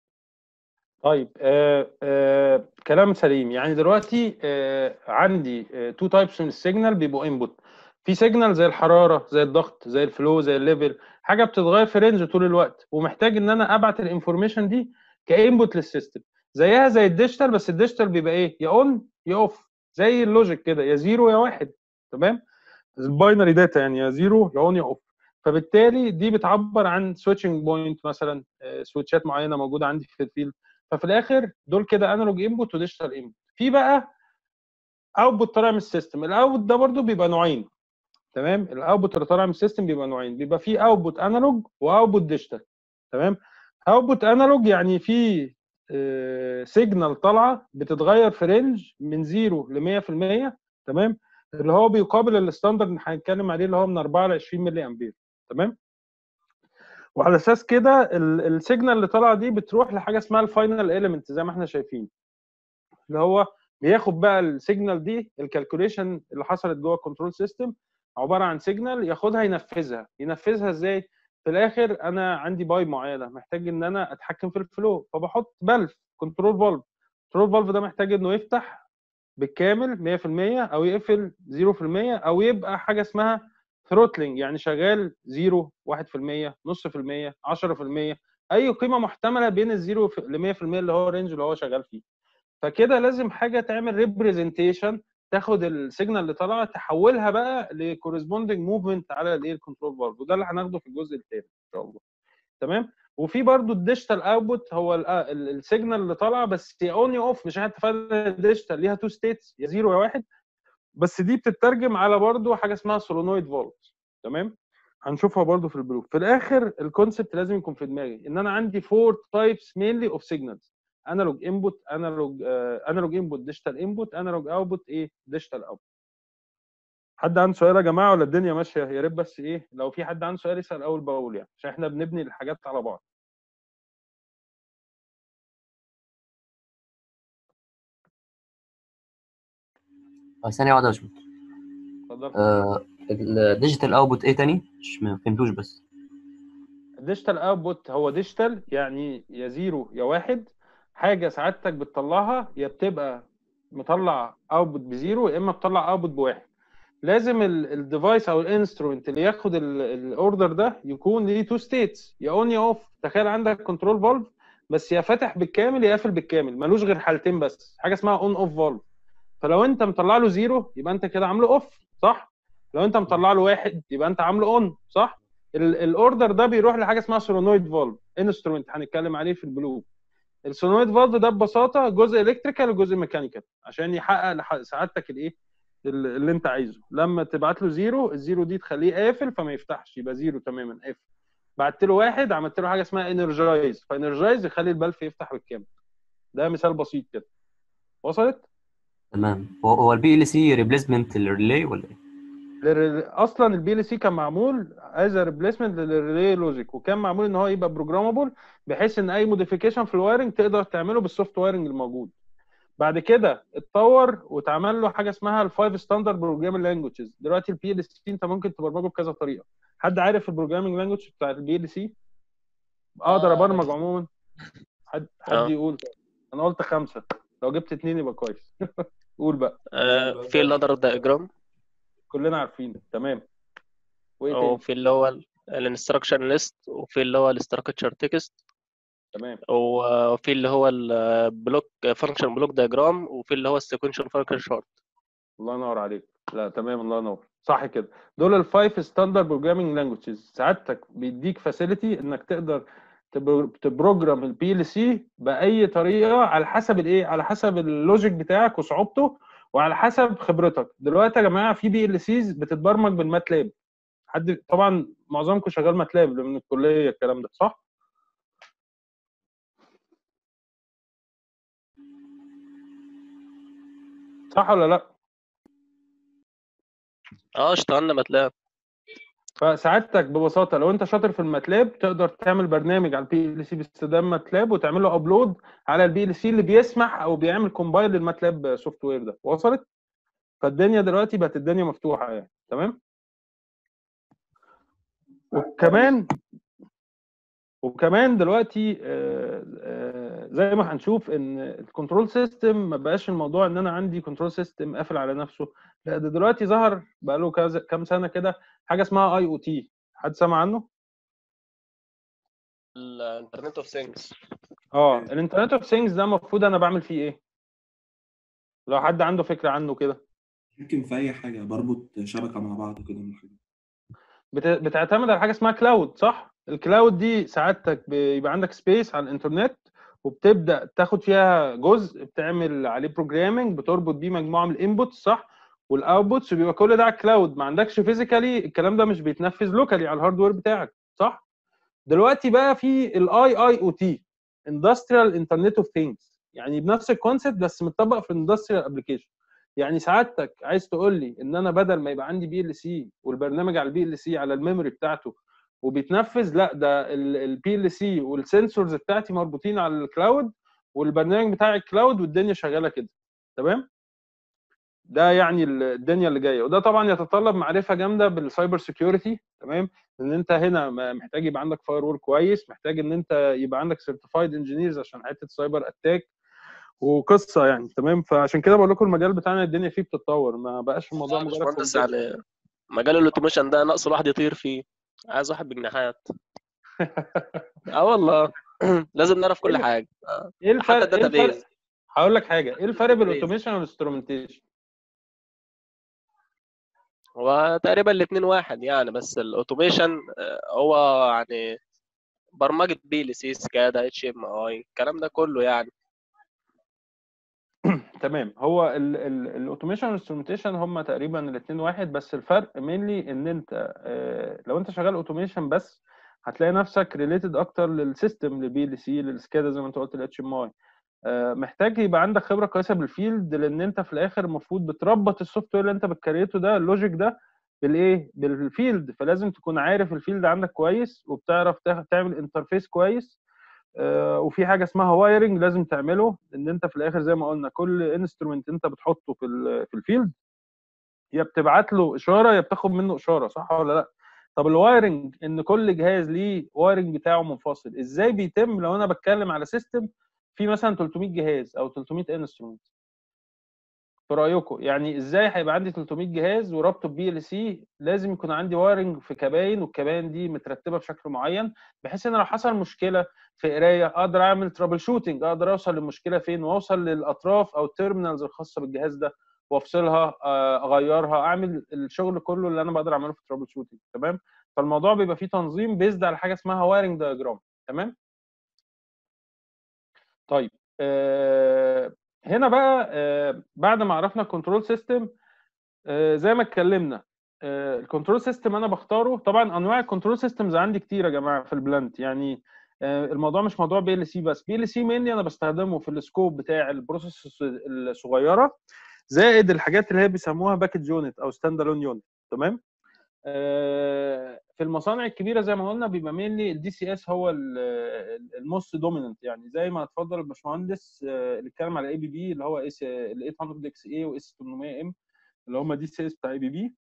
طيب آه آه كلام سليم يعني دلوقتي آه عندي تو تايبس من السيجنال بيبقوا انبوت في سيجنال زي الحراره زي الضغط زي الفلو زي الليفل حاجه بتتغير في رينج طول الوقت ومحتاج ان انا ابعت الانفورميشن دي كانبوت للسيستم زيها زي الديجيتال بس الديجيتال بيبقى ايه يا اون يا اوف زي اللوجيك كده يا زيرو يا واحد تمام الباينري داتا يعني يا زيرو يا اون يا اوف فبالتالي دي بتعبر عن سويتشنج بوينت مثلا آه، سويتشات معينه موجوده عندي في الفيلد ففي الاخر دول كده انالوج انبوت وديجيتال انبوت في بقى اوتبوت طالع من السيستم الاوتبوت ده برضو بيبقى نوعين تمام الاوتبوت اللي طالع من السيستم بيبقى نوعين بيبقى في اوتبوت انالوج واوتبوت ديجيتال تمام اوتبوت انالوج يعني في سيجنال طالعه بتتغير في رينج من 0 ل 100% تمام اللي هو بيقابل الستاندرد اللي هنتكلم عليه اللي هو من 4 ل 20 ملي امبير تمام وعلى اساس كده ال- السيجنال اللي طالعه دي بتروح لحاجه اسمها الفاينل اليمنت زي ما احنا شايفين اللي هو بياخد بقى السيجنال دي الكالكوليشن اللي حصلت جوه الكنترول سيستم عباره عن سيجنال ياخدها ينفذها ينفذها ازاي في الاخر انا عندي باي معينه محتاج ان انا اتحكم في الفلو فبحط بلف كنترول فالف كنترول فالف ده محتاج انه يفتح بالكامل 100% او يقفل 0% او يبقى حاجه اسمها ثروتلينج يعني شغال 0 1% نص في المية 10% اي قيمه محتمله بين الزيرو ل 100% اللي هو الرينج اللي هو شغال فيه فكده لازم حاجه تعمل ريبريزنتيشن تاخد السيجنال اللي طالعه تحولها بقى لكورسبوندنج موفمنت على الايه الكنترول فالف وده اللي هناخده في الجزء الثاني ان شاء الله تمام وفي برضو الديجيتال اوتبوت هو السيجنال اللي طالعه بس يا اون يا اوف مش احنا اتفقنا الديجيتال ليها تو ستيتس يا زيرو يا واحد بس دي بتترجم على برضو حاجه اسمها سولونويد فولت تمام هنشوفها برضو في البلوك في الاخر الكونسبت لازم يكون في دماغي ان انا عندي فور تايبس مينلي اوف سيجنالز انالوج انبوت انالوج انالوج انبوت ديجيتال انبوت انالوج اوتبوت ايه ديجيتال اوتبوت حد عنده سؤال يا جماعه ولا الدنيا ماشيه يا ريت بس ايه لو في حد عنده سؤال يسال اول باول يعني عشان احنا بنبني الحاجات على بعض آه، ثانية واحدة يا باشمهندس اتفضل آه، الديجيتال اوتبوت ايه تاني؟ مش ما فهمتوش بس الديجيتال اوتبوت هو ديجيتال يعني يا زيرو يا واحد حاجه سعادتك بتطلعها يا بتبقى مطلع اوتبوت بزيرو يا اما بتطلع اوتبوت بواحد لازم الديفايس او الانسترومنت اللي ياخد الاوردر ده يكون ليه تو ستيتس يا اون يا اوف تخيل عندك كنترول فالف بس يا فاتح بالكامل يا قافل بالكامل ملوش غير حالتين بس حاجه اسمها اون اوف فالف فلو انت مطلع له زيرو يبقى انت كده عامله اوف صح لو انت مطلع له واحد يبقى انت عامله اون صح الاوردر ده بيروح لحاجه اسمها سولونويد فالف انسترومنت هنتكلم عليه في البلو السولونويد فالف ده ببساطه جزء الكتريكال وجزء ميكانيكال عشان يحقق لح- سعادتك الايه ال- اللي انت عايزه لما تبعت له زيرو الزيرو دي تخليه قافل فما يفتحش يبقى زيرو تماما قافل بعت له واحد عملت له حاجه اسمها انرجايز فانرجايز يخلي البلف يفتح بالكامل ده مثال بسيط كده وصلت تمام هو هو البي ال سي ريبليسمنت للريلي ولا ايه؟ لل- اصلا البي ال سي كان معمول از ريبليسمنت للريلي لوجيك وكان معمول ان هو يبقى بروجرامابل بحيث ان اي موديفيكيشن في الوايرنج تقدر تعمله بالسوفت وايرنج الموجود بعد كده اتطور واتعمل له حاجه اسمها الفايف ستاندرد بروجرامينج لانجوجز دلوقتي البي ال سي انت ممكن تبرمجه بكذا طريقه حد عارف البروجرامينج لانجوج بتاع البي ال سي اقدر آه. ابرمج عموما حد حد آه. يقول انا قلت خمسه لو جبت اتنين يبقى كويس قول بقى آه، في اللادر دايجرام كلنا عارفين تمام وايه تاني وفي اللي هو الانستراكشن ليست وفي اللي هو الاستراكشر تكست تمام وفي اللي هو البلوك فانكشن بلوك دايجرام وفي اللي هو السيكونشال فانكشن شارت الله ينور عليك لا تمام الله ينور صح كده دول الفايف ستاندرد بروجرامينج لانجوجز سعادتك بيديك فاسيلتي انك تقدر تبر- تبروجرام البي ال سي باي طريقه على حسب الايه على حسب اللوجيك بتاعك وصعوبته وعلى حسب خبرتك دلوقتي يا جماعه في بي ال سيز بتتبرمج بالماتلاب حد طبعا معظمكم شغال ماتلاب من الكليه الكلام ده صح صح ولا لا اه اشتغلنا ماتلاب فسعادتك ببساطه لو انت شاطر في الماتلاب تقدر تعمل برنامج على البي ال سي باستخدام ماتلاب وتعمل له ابلود على البي ال سي اللي بيسمح او بيعمل كومبايل للماتلاب سوفت وير ده وصلت فالدنيا دلوقتي بقت الدنيا مفتوحه يعني تمام وكمان وكمان دلوقتي آه، آه، زي ما هنشوف ان الكنترول سيستم ما بقاش الموضوع ان انا عندي كنترول سيستم قافل على نفسه لا ده دلوقتي ظهر بقى له كذا كام سنه كده حاجه اسمها اي او تي حد سمع عنه الانترنت اوف ثينجز اه الانترنت اوف ثينجز ده المفروض انا بعمل فيه ايه لو حد عنده فكره عنه كده ممكن في اي حاجه بربط شبكه مع بعض كده من الحاجات بت- بتعتمد على حاجه اسمها كلاود صح الكلاود دي سعادتك بيبقى عندك سبيس على الانترنت وبتبدا تاخد فيها جزء بتعمل عليه بروجرامنج بتربط بيه مجموعه من الانبوتس صح والاوتبوتس بيبقى كل ده على الكلاود ما عندكش فيزيكالي الكلام ده مش بيتنفذ لوكالي على الهاردوير بتاعك صح دلوقتي بقى في الاي اي او تي اندستريال انترنت اوف ثينجز يعني بنفس الكونسيبت بس متطبق في الاندستريال ابلكيشن يعني سعادتك عايز تقول لي ان انا بدل ما يبقى عندي بي ال سي والبرنامج على البي ال سي على الميموري بتاعته وبيتنفذ لا ده البي ال سي والسنسورز بتاعتي مربوطين على الكلاود والبرنامج بتاعي الكلاود والدنيا شغاله كده تمام ده يعني ال- الدنيا اللي جايه وده طبعا يتطلب معرفه جامده بالسايبر سيكيورتي تمام لان انت هنا م- محتاج يبقى عندك فاير وول كويس محتاج ان انت يبقى عندك سيرتيفايد انجينيرز عشان حته سايبر اتاك وقصه يعني تمام فعشان كده بقول لكم المجال بتاعنا الدنيا فيه بتتطور ما بقاش الموضوع يا مجرد باشمهندس كمبيوتر. يعني مجال الاوتوميشن ده ناقص واحد يطير فيه عايز واحد بجناحات اه والله لازم نعرف كل حاجه ايه الفرق حتى ايه الداتا الفرق بيز هقول لك حاجه ايه الفرق بين Database. الاوتوميشن والانسترومنتيشن هو تقريبا الاثنين واحد يعني بس الاوتوميشن آه، هو يعني برمجه بي ال سي سكادا اتش ام اي الكلام ده كله يعني تمام هو الاوتوميشن والانسترومنتيشن هم تقريبا الاثنين واحد بس الفرق مينلي ان انت آه، لو انت شغال اوتوميشن بس هتلاقي نفسك ريليتد اكتر للسيستم للبي ال سي للسكادا زي ما انت قلت الاتش ام اي محتاج يبقى عندك خبره كويسه بالفيلد لان انت في الاخر المفروض بتربط السوفت وير اللي انت بتكريته ده اللوجيك ده بالايه بالفيلد فلازم تكون عارف الفيلد عندك كويس وبتعرف تاخ- تعمل انترفيس كويس آه، وفي حاجه اسمها وايرنج لازم تعمله ان انت في الاخر زي ما قلنا كل انسترومنت انت بتحطه في ال- في الفيلد يا بتبعت له اشاره يا بتاخد منه اشاره صح ولا لا طب الوايرنج ان كل جهاز ليه وايرنج بتاعه منفصل ازاي بيتم لو انا بتكلم على سيستم في مثلا 300 جهاز او 300 انسترومنت في رايكم يعني ازاي هيبقى عندي 300 جهاز وربطه بي ال سي لازم يكون عندي وايرنج في كباين والكباين دي مترتبه بشكل معين بحيث ان لو حصل مشكله في قرايه اقدر اعمل ترابل شوتنج اقدر اوصل للمشكله فين واوصل للاطراف او التيرمينالز الخاصه بالجهاز ده وافصلها آه، اغيرها اعمل الشغل كله اللي انا بقدر اعمله في الترابل شوتنج تمام فالموضوع بيبقى فيه تنظيم بيزد على حاجه اسمها وايرنج دايجرام تمام طيب آه، هنا بقى آه، بعد ما عرفنا الكنترول سيستم زي ما اتكلمنا الكنترول سيستم انا بختاره طبعا انواع الكنترول سيستمز عندي كتير يا جماعه في البلانت يعني آه، الموضوع مش موضوع بي ال سي بس بي ال سي مينلي انا بستخدمه في السكوب بتاع البروسيس الصغيره زائد الحاجات اللي هي بيسموها باكج يونت او ستاند الون يونت تمام آه، في المصانع الكبيره زي ما قلنا بيبقى مينلي الدي سي اس هو الموست دوميننت يعني زي ما اتفضل الباشمهندس آه، اللي اتكلم على اي بي بي اللي هو اس ال 800 اكس اي واس 800 ام اللي هم دي سي اس بتاع اي بي بي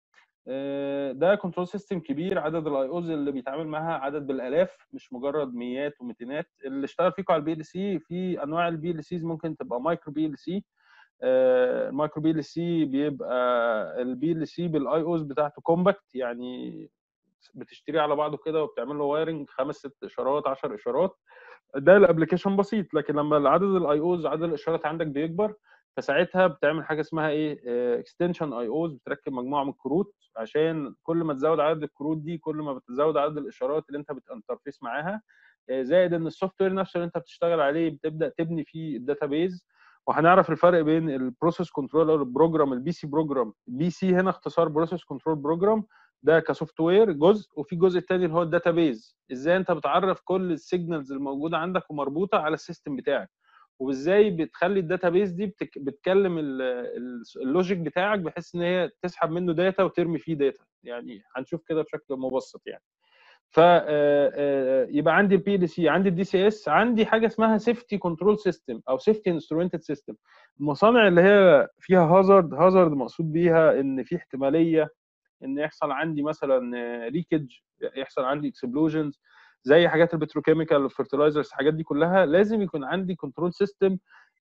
ده كنترول سيستم كبير عدد الاي اوز اللي بيتعامل معاها عدد بالالاف مش مجرد ميات وميتينات اللي اشتغل فيكم على البي ال سي في انواع البي ال سيز ممكن تبقى مايكرو بي ال سي المايكرو بي ال سي بيبقى البي ال سي بالاي اوز بتاعته كومباكت يعني بتشتريه على بعضه كده وبتعمل له وايرنج خمس ست اشارات 10 اشارات ده الابلكيشن بسيط لكن لما عدد الاي اوز عدد الاشارات عندك بيكبر فساعتها بتعمل حاجه اسمها ايه اكستنشن اي اوز بتركب مجموعه من الكروت عشان كل ما تزود عدد الكروت دي كل ما بتزود عدد الاشارات اللي انت بتانترفيس معاها آه، زائد ان السوفت وير نفسه اللي انت بتشتغل عليه بتبدا تبني فيه الداتابيز وهنعرف الفرق بين البروسيس كنترول بروجرام البي سي بروجرام البي سي هنا اختصار بروسيس كنترول بروجرام ده كسوفت وير جزء وفي الجزء الثاني اللي هو الداتابيز ازاي انت بتعرف كل السيجنالز الموجوده عندك ومربوطه على السيستم بتاعك وازاي بتخلي الداتابيز دي بتك... بتكلم ال- ال- اللوجيك بتاعك بحيث ان هي تسحب منه داتا وترمي فيه داتا يعني هنشوف كده بشكل مبسط يعني ف آه، آه، يبقى عندي البي ال سي عندي الدي سي اس عندي حاجه اسمها سيفتي كنترول سيستم او سيفتي انسترومنتد سيستم المصانع اللي هي فيها هازارد هازارد مقصود بيها ان في احتماليه ان يحصل عندي مثلا ليكج يحصل عندي اكسبلوجنز زي حاجات البتروكيميكال والفيرتلايزرز الحاجات دي كلها لازم يكون عندي كنترول سيستم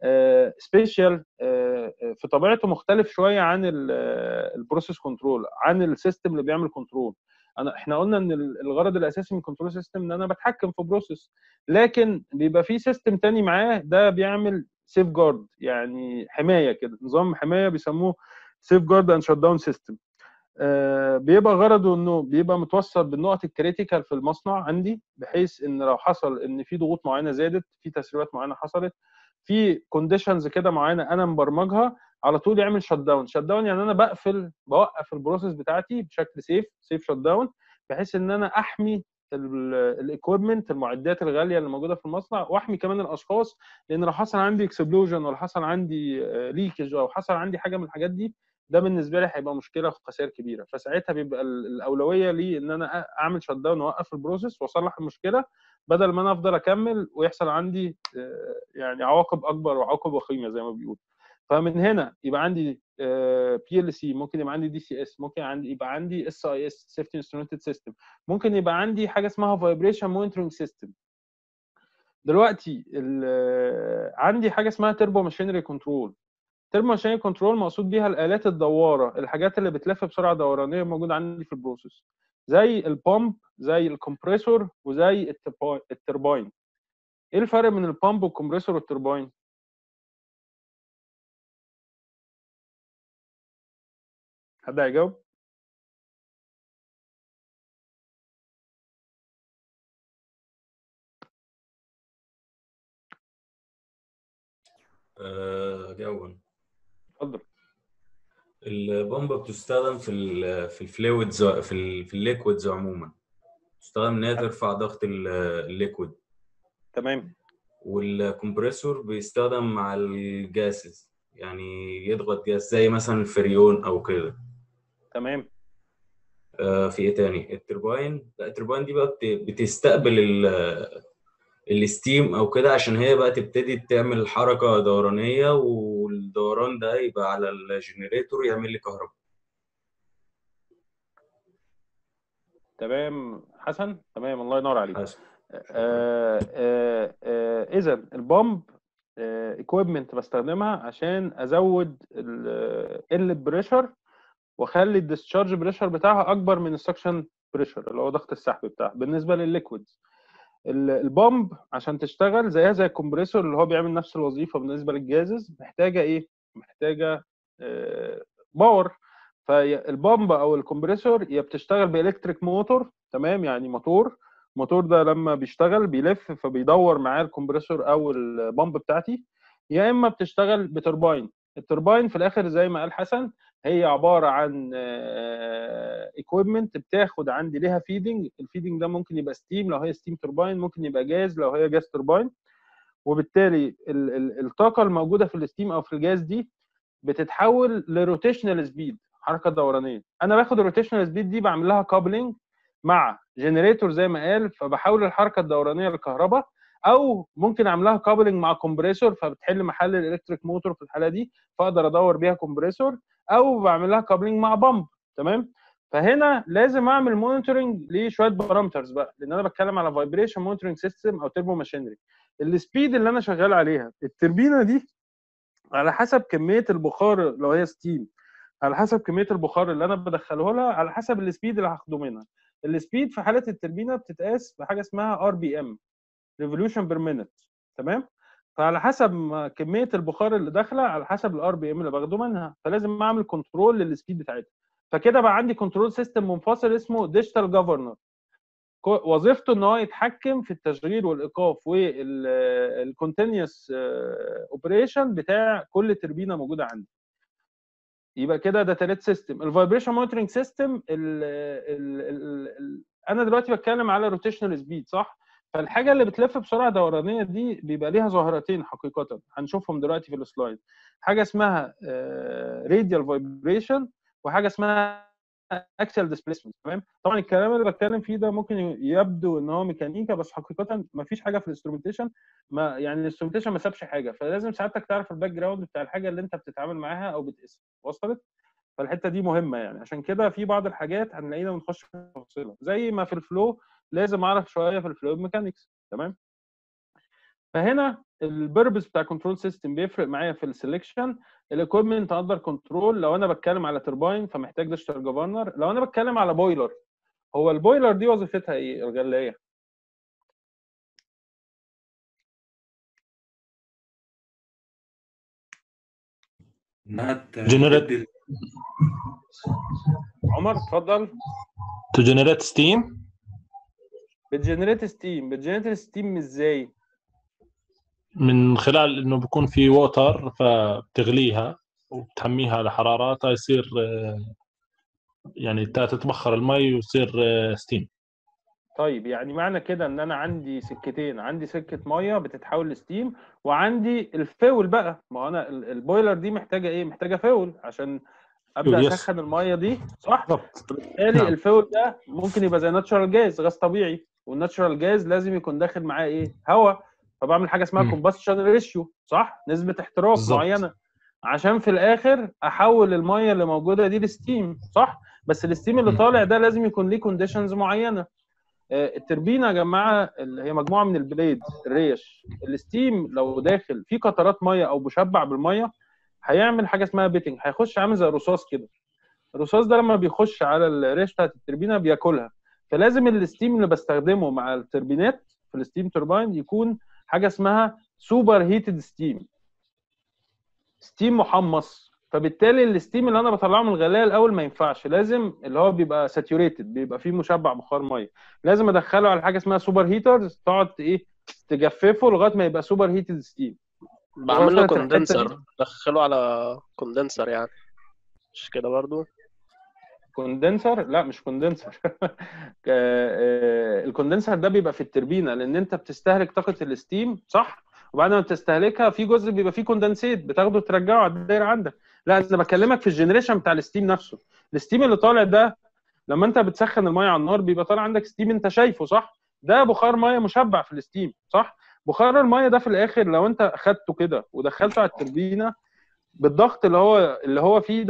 سبيشال في طبيعته مختلف شويه عن البروسيس كنترول عن السيستم اللي بيعمل كنترول انا احنا قلنا ان ال- الغرض الاساسي من الكنترول سيستم ان انا بتحكم في بروسيس لكن بيبقى في سيستم تاني معاه ده بيعمل سيف جارد يعني حمايه كده نظام حمايه بيسموه سيف جارد اند شت داون سيستم بيبقى غرضه انه بيبقى متوصل بالنقط الكريتيكال في المصنع عندي بحيث ان لو حصل ان في ضغوط معينه زادت في تسريبات معينه حصلت في كونديشنز كده معينه انا مبرمجها على طول يعمل شت داون شت داون يعني انا بقفل بوقف البروسيس بتاعتي بشكل سيف سيف شت داون بحيث ان انا احمي الايكويبمنت المعدات الغاليه اللي موجوده في المصنع واحمي كمان الاشخاص لان لو حصل عندي اكسبلوجن ولا حصل عندي ليكج او حصل عندي حاجه من الحاجات دي ده بالنسبه لي هيبقى مشكله وخسائر كبيره فساعتها بيبقى ال- الاولويه لي ان انا أ- اعمل شت داون واوقف البروسيس واصلح المشكله بدل ما انا افضل اكمل ويحصل عندي آه، يعني عواقب اكبر وعواقب وخيمه زي ما بيقولوا فمن هنا يبقى عندي بي ال سي ممكن يبقى عندي دي سي اس ممكن عندي يبقى عندي اس اي اس سيفتي انسترومنتد سيستم ممكن يبقى عندي حاجه اسمها فايبريشن مونيتورنج سيستم دلوقتي ال- عندي حاجه اسمها تربو ماشينري كنترول تربو ماشينري كنترول مقصود بيها الالات الدواره الحاجات اللي بتلف بسرعه دورانيه موجوده عندي في البروسيس زي البامب زي الكمبريسور وزي التربو- الترباين ايه الفرق بين البامب والكمبريسور والترباين حد هيجاوب آه، جوا اتفضل البomba بتستخدم في ال في الفلويدز في ال في الليكويدز عموما تستخدم ان هي ترفع ضغط ال- الليكويد تمام والكمبريسور بيستخدم مع الجاسز يعني يضغط جاز زي مثلا الفريون او كده تمام آه، في ايه تاني الترباين لا الترباين دي بقى بت- بتستقبل ال- الستيم او كده عشان هي بقى تبتدي تعمل حركة دورانية والدوران ده يبقى على الجنريتور يعمل لي كهرباء تمام حسن تمام الله ينور عليك حسن اذا البامب ايكويبمنت بستخدمها عشان ازود البريشر واخلي الديسشارج بريشر بتاعها اكبر من السكشن بريشر اللي هو ضغط السحب بتاعها بالنسبه للليكويدز البامب عشان تشتغل زيها زي الكمبريسور اللي هو بيعمل نفس الوظيفه بالنسبه للجازز محتاجه ايه محتاجه باور فالبامب او الكمبريسور يا بتشتغل بالكتريك موتور تمام يعني موتور الموتور ده لما بيشتغل بيلف فبيدور معاه الكمبريسور او البامب بتاعتي يا اما بتشتغل بترباين الترباين في الاخر زي ما قال حسن هي عباره عن ايكويبمنت بتاخد عندي ليها فيدنج الفيدنج ده ممكن يبقى ستيم لو هي ستيم ترباين ممكن يبقى جاز لو هي جاز ترباين وبالتالي ال- ال- الطاقه الموجوده في الستيم او في الجاز دي بتتحول لروتيشنال سبيد حركه دورانيه انا باخد الروتيشنال سبيد دي بعمل لها كابلنج مع جنريتور زي ما قال فبحول الحركه الدورانيه للكهرباء او ممكن اعملها كابلنج مع كومبريسور فبتحل محل الالكتريك موتور في الحاله دي فاقدر ادور بيها كومبريسور او بعمل لها كابلنج مع بامب تمام فهنا لازم اعمل مونيتورنج لشويه بارامترز بقى لان انا بتكلم على فايبريشن مونيتورنج سيستم او تربو ماشينري السبيد اللي انا شغال عليها التربينه دي على حسب كميه البخار لو هي ستيم على حسب كميه البخار اللي انا بدخله لها على حسب السبيد اللي هاخده منها السبيد في حاله التربينه بتتقاس بحاجه اسمها ار بي ام ريفوليوشن بير مينت تمام فعلى حسب ما كميه البخار اللي داخله على حسب الار بي ام اللي باخده منها فلازم اعمل كنترول للسبيد بتاعتها فكده بقى عندي كنترول سيستم منفصل اسمه ديجيتال جفرنر وظيفته ان هو يتحكم في التشغيل والايقاف والكونتينيوس اوبريشن بتاع كل تربينه موجوده عندي يبقى كده ده تالت سيستم الفايبريشن مونيتورنج سيستم انا دلوقتي بتكلم على روتيشنال سبيد صح فالحاجه اللي بتلف بسرعه دورانيه دي بيبقى ليها ظاهرتين حقيقه هنشوفهم دلوقتي في السلايد حاجه اسمها راديال فايبريشن وحاجه اسمها اكسل ديسبيسمنت تمام طبعا الكلام اللي بتكلم فيه ده ممكن يبدو ان هو ميكانيكا بس حقيقه ما فيش حاجه في الانسترومنتيشن ما يعني الانسترومنتيشن ما سابش حاجه فلازم ساعتك تعرف الباك جراوند بتاع الحاجه اللي انت بتتعامل معاها او بتقيسها وصلت فالحته دي مهمه يعني عشان كده في بعض الحاجات هنلاقينا بنخش في تفاصيلها زي ما في الفلو لازم اعرف شويه في الفلو ميكانكس تمام فهنا البيربز بتاع كنترول سيستم بيفرق معايا في السلكشن الايكويبمنت اندر كنترول لو انا بتكلم على ترباين فمحتاج ديجيتال جفرنر لو انا بتكلم على بويلر هو البويلر دي وظيفتها ايه الغلايه انها ت- Generate- تدي عمر اتفضل to generate steam بتجنريت ستيم بتجنريت ستيم ازاي من خلال انه بيكون في ووتر فبتغليها وبتحميها على حراراتها يصير آه، يعني تا- تتبخر المي ويصير ستيم طيب يعني معنى كده ان انا عندي سكتين عندي سكه ميه بتتحول لستيم وعندي الفول بقى ما هو انا ال- البويلر دي محتاجه ايه محتاجه فول عشان ابدا فول، يس. اسخن الميه دي صح بالضبط بالتالي نعم. الفول ده ممكن يبقى زي ناتشورال جاز غاز طبيعي والناتشورال جاز لازم يكون داخل معاه ايه هواء فبعمل حاجه اسمها مم. كومباشن ريشيو صح نسبه احتراق بالظبط. معينه عشان في الاخر احول الميه اللي موجوده دي لستيم صح بس الستيم اللي مم. طالع ده لازم يكون ليه كونديشنز معينه آه، التربينه يا جماعه اللي هي مجموعه من البليد الريش الستيم لو داخل في قطرات ميه او مشبع بالميه هيعمل حاجه اسمها بيتنج هيخش عامل زي الرصاص كده الرصاص ده لما بيخش على الريش بتاعت التربينه بياكلها فلازم الستيم اللي بستخدمه مع التربينات في الستيم توربين يكون حاجه اسمها سوبر هيتد ستيم ستيم محمص فبالتالي الستيم اللي انا بطلعه من الغلايه الاول ما ينفعش لازم اللي هو بيبقى ساتيوريتد بيبقى فيه مشبع بخار ميه لازم ادخله على حاجه اسمها سوبر هيترز تقعد ايه تجففه لغايه ما يبقى سوبر هيتد ستيم بعمل له وصلت الحتة دي؟ كوندنسر دخله على كوندنسر يعني مش كده برضو كوندنسر لا مش كوندنسر الكوندنسر ده بيبقى في التربينه لان انت بتستهلك طاقه الستيم صح وبعد ما بتستهلكها في جزء بيبقى فيه كوندنسيت بتاخده ترجعه على الدايره عندك لا انا بكلمك في الجنريشن بتاع الستيم نفسه الستيم اللي طالع ده لما انت بتسخن الميه على النار بيبقى طالع عندك ستيم انت شايفه صح ده بخار ميه مشبع في الستيم صح بخار الميه ده في الاخر لو انت اخدته كده ودخلته على التربينه بالضغط اللي هو اللي هو فيه ده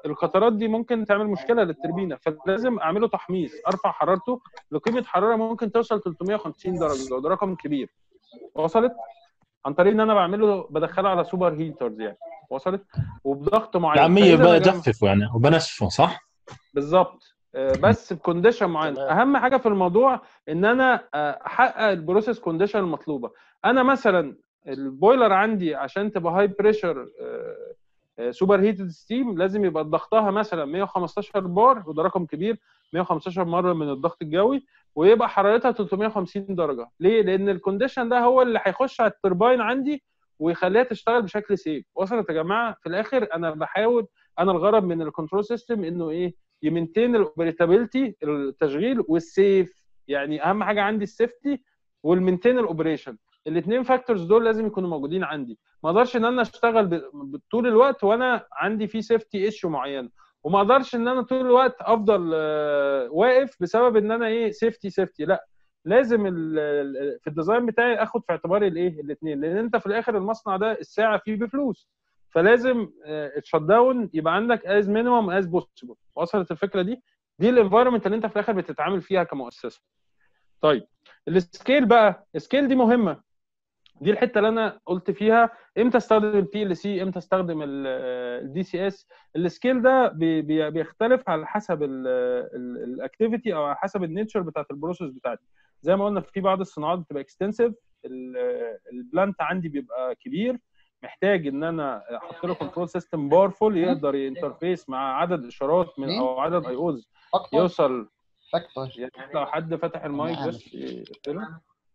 القطرات دي ممكن تعمل مشكله للتربينه فلازم اعمله تحميص ارفع حرارته لقيمه حراره ممكن توصل 350 درجه وده رقم كبير وصلت عن طريق ان انا بعمله بدخله على سوبر هيترز يعني وصلت وبضغط معين العاميه فإذا ما جم- بجففه يعني وبنشفه صح؟ بالظبط آه، بس بكونديشن معين تمام. اهم حاجه في الموضوع ان انا آه، احقق البروسيس كونديشن المطلوبه انا مثلا البويلر عندي عشان تبقى هاي بريشر سوبر هيتد ستيم لازم يبقى ضغطها مثلا 115 بار وده رقم كبير 115 مره من الضغط الجوي ويبقى حرارتها 350 درجه ليه لان الكونديشن ده هو اللي هيخش على الترباين عندي ويخليها تشتغل بشكل سيف وصلت يا جماعه في الاخر انا بحاول انا الغرض من الكنترول سيستم انه ايه يمنتين الاوبريتابيلتي التشغيل والسيف يعني اهم حاجه عندي السيفتي والمنتين الاوبريشن الاثنين فاكتورز دول لازم يكونوا موجودين عندي ما اقدرش ان انا اشتغل ب- ب- طول الوقت وانا عندي في سيفتي ايشو معين وما اقدرش ان انا طول الوقت افضل آه، واقف بسبب ان انا ايه سيفتي سيفتي لا لازم ال- ال- في الديزاين بتاعي اخد في اعتباري الايه الاثنين لان انت في الاخر المصنع ده الساعه فيه بفلوس فلازم الشت داون يبقى عندك از مينيمم از بوسيبل وصلت الفكره دي دي الانفايرمنت اللي انت في الاخر بتتعامل فيها كمؤسسه طيب السكيل بقى السكيل دي مهمه دي الحته اللي انا قلت فيها امتى استخدم البي ال سي امتى استخدم الدي سي اس السكيل ده بي- بي- بيختلف على حسب الاكتيفيتي او على حسب النيتشر بتاعت البروسيس بتاعتي زي ما قلنا في بعض الصناعات بتبقى اكستنسيف البلانت عندي بيبقى كبير محتاج ان انا احط له كنترول سيستم باورفول يقدر ينترفيس مع عدد اشارات من او عدد اي اوز اكتر يوصل اكتر يعني لو حد فتح المايك أنا بس يقفله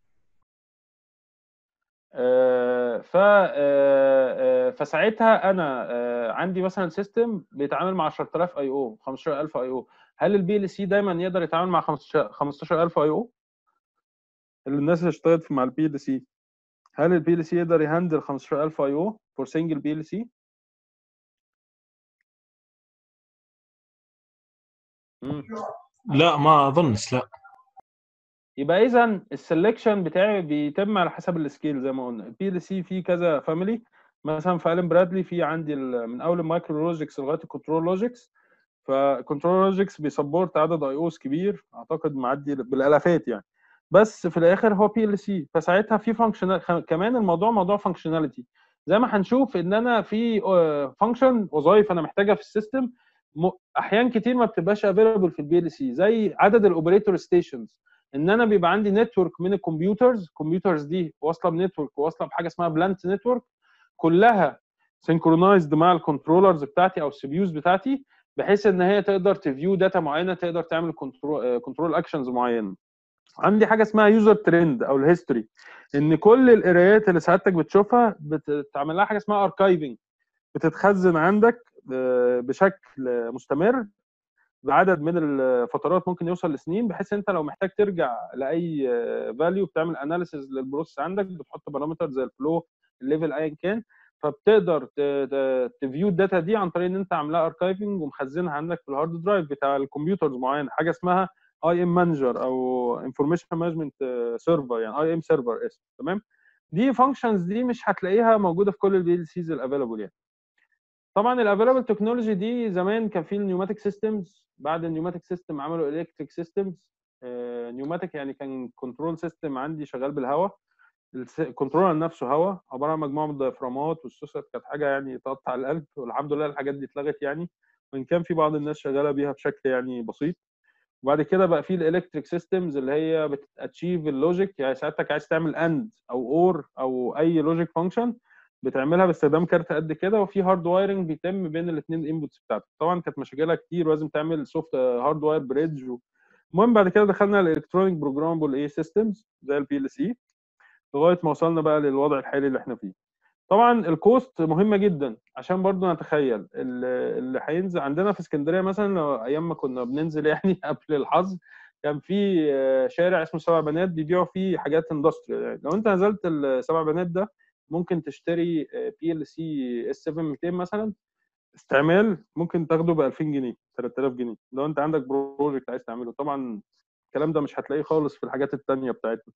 آه، ف آه، آه، فساعتها انا آه، عندي مثلا سيستم بيتعامل مع 10000 اي او 15000 اي او هل البي ال سي دايما يقدر يتعامل مع 15 15000 اي او الناس اللي اشتغلت في- مع البي ال سي هل البي ال سي يقدر يهندل 15000 اي او فور سنجل بي ال سي لا ما اظنش لا يبقى اذا السلكشن بتاعي بيتم على حسب السكيل زي ما قلنا البي ال سي فيه كذا فاميلي مثلا في الين برادلي في عندي ال- من اول المايكرو لوجيكس لغايه الكنترول لوجيكس فكنترول لوجيكس بيسبورت عدد اي اوس كبير اعتقد معدي بالالافات يعني بس في الاخر هو بي ال سي فساعتها في فانكشنال كمان الموضوع موضوع فانكشناليتي زي ما هنشوف ان انا في فانكشن وظائف انا محتاجها في السيستم م- احيان كتير ما بتبقاش افيلبل في البي ال سي زي عدد الاوبريتور ستيشنز ان انا بيبقى عندي نتورك من الكمبيوترز الكمبيوترز دي واصله بنتورك واصله بحاجه اسمها بلانت نتورك كلها سينكرونايزد مع الكنترولرز بتاعتي او السي بيوز بتاعتي بحيث ان هي تقدر تفيو داتا معينه تقدر تعمل كنترول كنترول اكشنز معينه عندي حاجه اسمها يوزر ترند او الهيستوري ان كل القرايات اللي سعادتك بتشوفها بتعمل لها حاجه اسمها اركايفنج بتتخزن عندك آه، بشكل مستمر بعدد من الفترات ممكن يوصل لسنين بحيث انت لو محتاج ترجع لاي فاليو بتعمل اناليسيز للبروسيس عندك بتحط بارامتر زي الفلو الليفل ايا كان فبتقدر تفيو الداتا دي عن طريق ان انت عاملاها اركايفنج ومخزنها عندك في الهارد درايف بتاع الكمبيوترز معين حاجه اسمها اي ام مانجر او انفورميشن مانجمنت سيرفر يعني اي ام سيرفر اسم تمام دي فانكشنز دي مش هتلاقيها موجوده في كل البي ال سيز الافيلابل يعني طبعا الافيلابل تكنولوجي دي زمان كان في النيوماتيك سيستمز بعد النيوماتيك سيستم عملوا الكتريك سيستمز نيوماتيك يعني كان كنترول سيستم عندي شغال بالهواء الكنترولر نفسه هواء عباره عن مجموعه من الديافرامات والسوست كانت حاجه يعني تقطع القلب والحمد لله الحاجات دي اتلغت يعني وان كان في بعض الناس شغاله بيها بشكل يعني بسيط وبعد كده بقى في الالكتريك سيستمز اللي هي بتاتشيف اللوجيك يعني ساعتك عايز تعمل اند او اور او اي لوجيك فانكشن بتعملها باستخدام كارت قد كده وفي هارد وايرنج بيتم بين الاثنين انبوتس بتاعتك طبعا كانت مشاكلها كتير ولازم تعمل سوفت هارد واير بريدج و... المهم بعد كده دخلنا الالكترونيك بروجرامبل ايه سيستمز زي البي ال سي لغايه ما وصلنا بقى للوضع الحالي اللي احنا فيه طبعا الكوست مهمه جدا عشان برضو نتخيل اللي هينزل عندنا في اسكندريه مثلا لو ايام ما كنا بننزل يعني قبل الحظر كان في شارع اسمه سبع بنات بيبيعوا فيه حاجات اندستري يعني لو انت نزلت السبع بنات ده ممكن تشتري بي ال سي اس 7200 مثلا استعمال ممكن تاخده ب 2000 جنيه 3000 جنيه لو انت عندك بروجكت عايز تعمله طبعا الكلام ده مش هتلاقيه خالص في الحاجات التانية بتاعتنا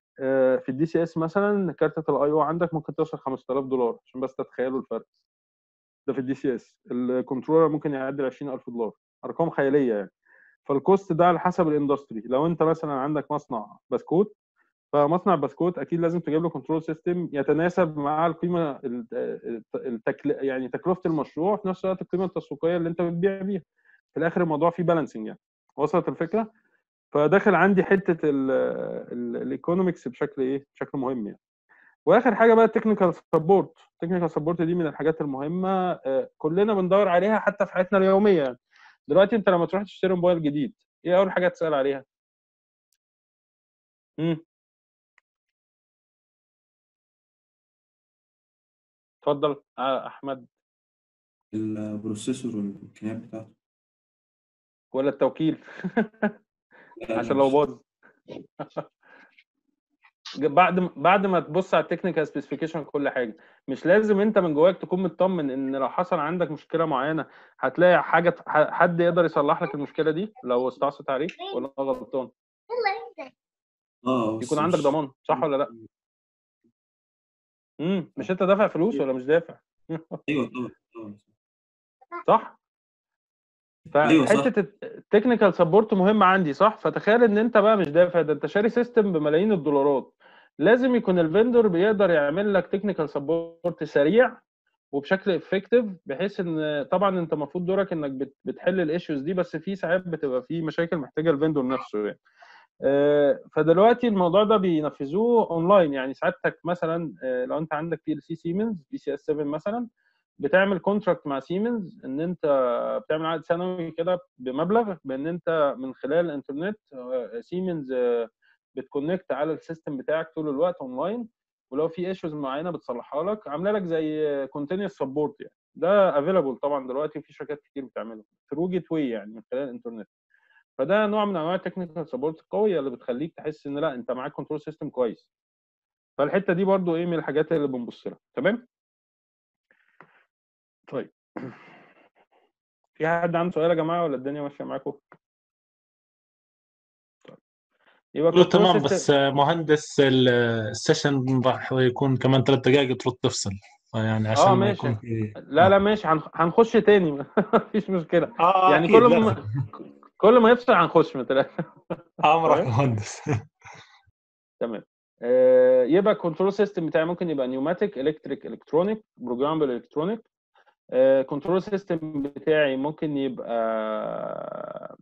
في الدي سي اس مثلا كارتة الاي او عندك ممكن توصل 5000 دولار عشان بس تتخيلوا الفرق ده في الدي سي اس الكنترولر ممكن يعدي ال 20000 دولار ارقام خياليه يعني فالكوست ده على حسب الاندستري لو انت مثلا عندك مصنع بسكوت فمصنع بسكوت اكيد لازم تجيب له كنترول سيستم يتناسب مع القيمه ال- التكل... يعني تكلفه المشروع في نفس الوقت القيمه التسويقيه اللي انت بتبيع بيها في الاخر الموضوع فيه بالانسنج يعني وصلت الفكره فداخل عندي حته الايكونومكس بشكل ايه بشكل مهم يعني واخر حاجه بقى التكنيكال سبورت التكنيكال سبورت دي من الحاجات المهمه آه، كلنا بندور عليها حتى في حياتنا اليوميه يعني دلوقتي انت لما تروح تشتري موبايل جديد ايه اول حاجه تسال عليها امم اتفضل آه، احمد البروسيسور والامكانيات بتاعته ولا التوكيل لا، عشان لا، لو مش- باظ بعد بعد ما تبص على التكنيكال سبيسيفيكيشن كل حاجه مش لازم انت من جواك تكون مطمن ان لو حصل عندك مشكله معينه هتلاقي حاجه ح- حد يقدر يصلح لك المشكله دي لو استعصت عليك ولا أنا غلطان اه بس يكون عندك مش- ضمان صح ولا لا امم مش انت دافع فلوس ولا مش دافع ايوه طبعا طبعا صح أيوة، صح. فحته التكنيكال سبورت مهم عندي صح فتخيل ان انت بقى مش دافع ده انت شاري سيستم بملايين الدولارات لازم يكون الفندور بيقدر يعمل لك تكنيكال سبورت سريع وبشكل افكتيف بحيث ان طبعا انت المفروض دورك انك بت- بتحل الايشوز دي بس في ساعات بتبقى في مشاكل محتاجه الفندور نفسه يعني آه، فدلوقتي الموضوع ده بينفذوه اونلاين يعني سعادتك مثلا آه، لو انت عندك بي ال سي سيمنز بي سي اس 7 مثلا بتعمل كونتراكت مع سيمنز ان انت بتعمل عقد سنوي كده بمبلغ بان انت من خلال الانترنت آه، سيمنز آه، بتكونكت على السيستم بتاعك طول الوقت اونلاين ولو في ايشوز معينه بتصلحها لك عامله لك زي كونتينوس سبورت يعني ده افيلابل طبعا دلوقتي في شركات كتير بتعمله ثرو جيت واي يعني من خلال الانترنت فده نوع من انواع التكنيكال سبورت القويه اللي بتخليك تحس ان لا انت معاك كنترول سيستم كويس فالحته دي برضو ايه من الحاجات اللي بنبص لها تمام طيب في حد عنده سؤال يا جماعه ولا الدنيا ماشيه معاكم طيب يبقى كله control تمام system- بس مهندس ال- السيشن راح يكون كمان ثلاث دقائق ترد تفصل فيعني عشان ما ماشي. يكون في لا لا ماشي هنخ- هنخش تاني مفيش مشكله اه يعني أكيد كل لازم. ما كل ما يفصل هنخش ما تقلقش امرك تمام؟ مهندس تمام آه، يبقى الكنترول سيستم بتاعي ممكن يبقى نيوماتيك الكتريك الكترونيك بروجرامبل الكترونيك كنترول سيستم بتاعي ممكن يبقى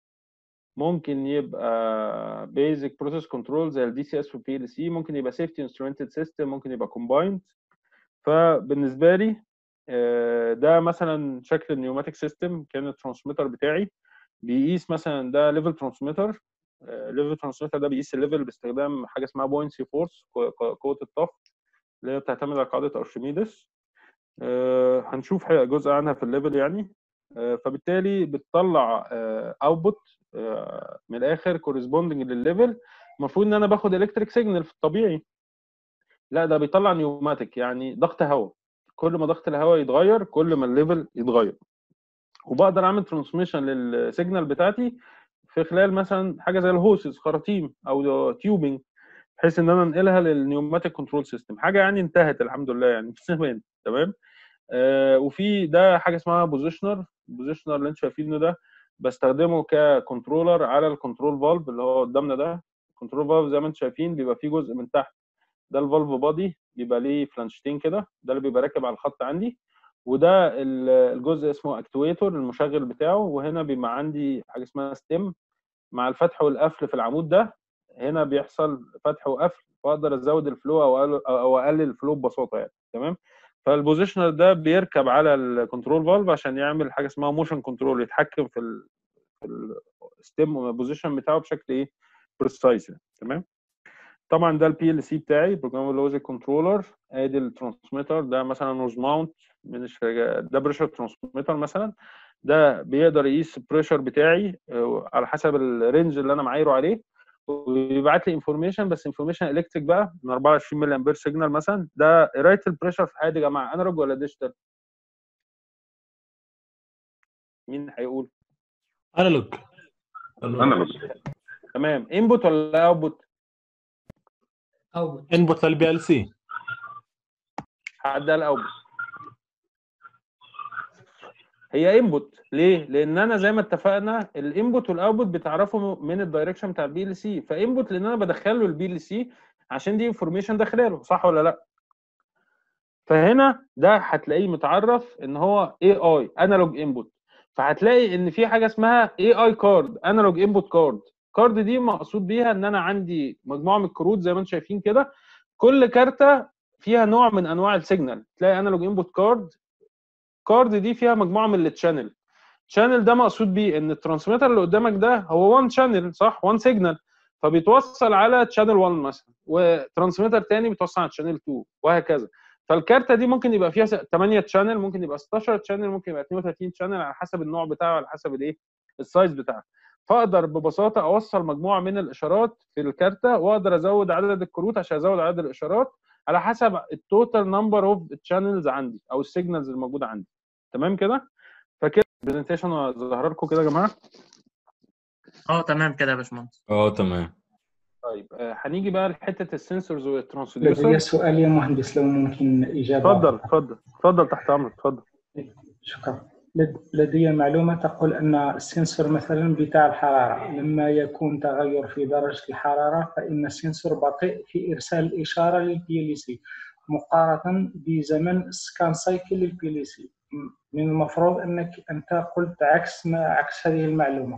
ممكن يبقى بيزك بروسيس كنترول زي الدي سي اس والبي ال سي ممكن يبقى سيفتي انسترومنتد سيستم ممكن يبقى كومبايند فبالنسبه لي آه، ده مثلا شكل النيوماتيك سيستم كان الترانسميتر بتاعي بيقيس مثلا ده ليفل ترانسميتر ليفل ترانسميتر ده بيقيس الليفل باستخدام حاجه اسمها بوينسي فورس قوه الطفو اللي هي بتعتمد على قاعده ارشميدس آه، هنشوف حاجة- جزء عنها في الليفل يعني آه، فبالتالي بتطلع اوتبوت من الاخر كورسبوندنج للليفل المفروض ان انا باخد الكتريك سيجنال في الطبيعي لا ده بيطلع نيوماتيك يعني ضغط هواء كل ما ضغط الهواء يتغير كل ما الليفل يتغير وبقدر اعمل ترانسميشن للسيجنال بتاعتي في خلال مثلا حاجه زي الهوسز خراطيم او تيوبنج بحيث ان انا انقلها للنيوماتيك كنترول سيستم حاجه يعني انتهت الحمد لله يعني من زمان تمام آه وفي ده حاجه اسمها بوزيشنر البوزيشنر اللي انتم شايفينه ده بستخدمه ككنترولر على الكنترول فالف اللي هو قدامنا ده الكنترول فالف زي ما انتم شايفين بيبقى فيه جزء من تحت ده الفالف بادي بيبقى ليه فلانشتين كده ده اللي بيبقى راكب على الخط عندي وده ال- الجزء اسمه اكتويتور المشغل بتاعه وهنا بيبقى عندي حاجه اسمها ستيم مع الفتح والقفل في العمود ده هنا بيحصل فتح وقفل واقدر ازود الفلو او اقلل او اقلل الفلو ببساطه يعني تمام فالبوزيشنر ده بيركب على الكنترول فالف عشان يعمل حاجه اسمها موشن كنترول يتحكم في ال في الستيم بوزيشن بتاعه بشكل ايه بريسايز تمام طبعا ده البي ال سي بتاعي بروجرام لوجيك كنترولر ادي الترانسميتر ده مثلا نوز ماونت من الشركة- ده بريشر ترانسميتر مثلا ده بيقدر يقيس البريشر بتاعي آه، على حسب الرينج اللي انا معايره عليه ويبعت لي انفورميشن بس انفورميشن الكتريك بقى من 24 ملي امبير سيجنال مثلا ده قرايه البريشر في حياتي يا جماعه انالوج ولا ديجيتال؟ مين هيقول؟ انالوج انالوج تمام انبوت ولا اوتبوت؟ اوتبوت انبوت للبي ال سي حد قال اوتبوت هي انبوت ليه لان انا زي ما اتفقنا الانبوت والاوتبوت بتعرفه من الدايركشن بتاع البي ال سي فانبوت لان انا بدخل له البي ال سي عشان دي انفورميشن داخله له صح ولا لا فهنا ده هتلاقيه متعرف ان هو اي اي انالوج انبوت فهتلاقي ان في حاجه اسمها اي اي كارد انالوج انبوت كارد كارد دي مقصود بيها ان انا عندي مجموعه من الكروت زي ما انتم شايفين كده كل كارته فيها نوع من انواع السيجنال تلاقي انالوج انبوت كارد كارد دي فيها مجموعه من التشانل الشانل ده مقصود بيه ان الترانسميتر اللي قدامك ده هو 1 شانل صح 1 سيجنال فبيتوصل على تشانل 1 مثلا وترانسميتر تاني بيتوصل على تشانل 2 وهكذا فالكارته دي ممكن يبقى فيها 8 تشانل ممكن يبقى 16 تشانل ممكن يبقى 32 تشانل على حسب النوع بتاعه على حسب الايه السايز بتاعه فاقدر ببساطه اوصل مجموعه من الاشارات في الكارته واقدر ازود عدد الكروت عشان ازود عدد الاشارات على حسب التوتال نمبر اوف تشانلز عندي او السيجنالز الموجوده عندي تمام كده فكده البرزنتيشن ظهر لكم كده يا جماعه اه تمام كده يا باشمهندس اه تمام طيب آه، هنيجي بقى لحته السنسورز لدي والترانسديوسر سؤال يا مهندس لو ممكن إجابة اتفضل اتفضل اتفضل تحت امرك اتفضل شكرا لد- لدي معلومة تقول أن السنسور مثلا بتاع الحرارة لما يكون تغير في درجة الحرارة فإن السنسور بطيء في إرسال الإشارة للبي ال سي مقارنة بزمن سكان سايكل للبي ال سي من المفروض أنك أنت قلت عكس ما عكس هذه المعلومة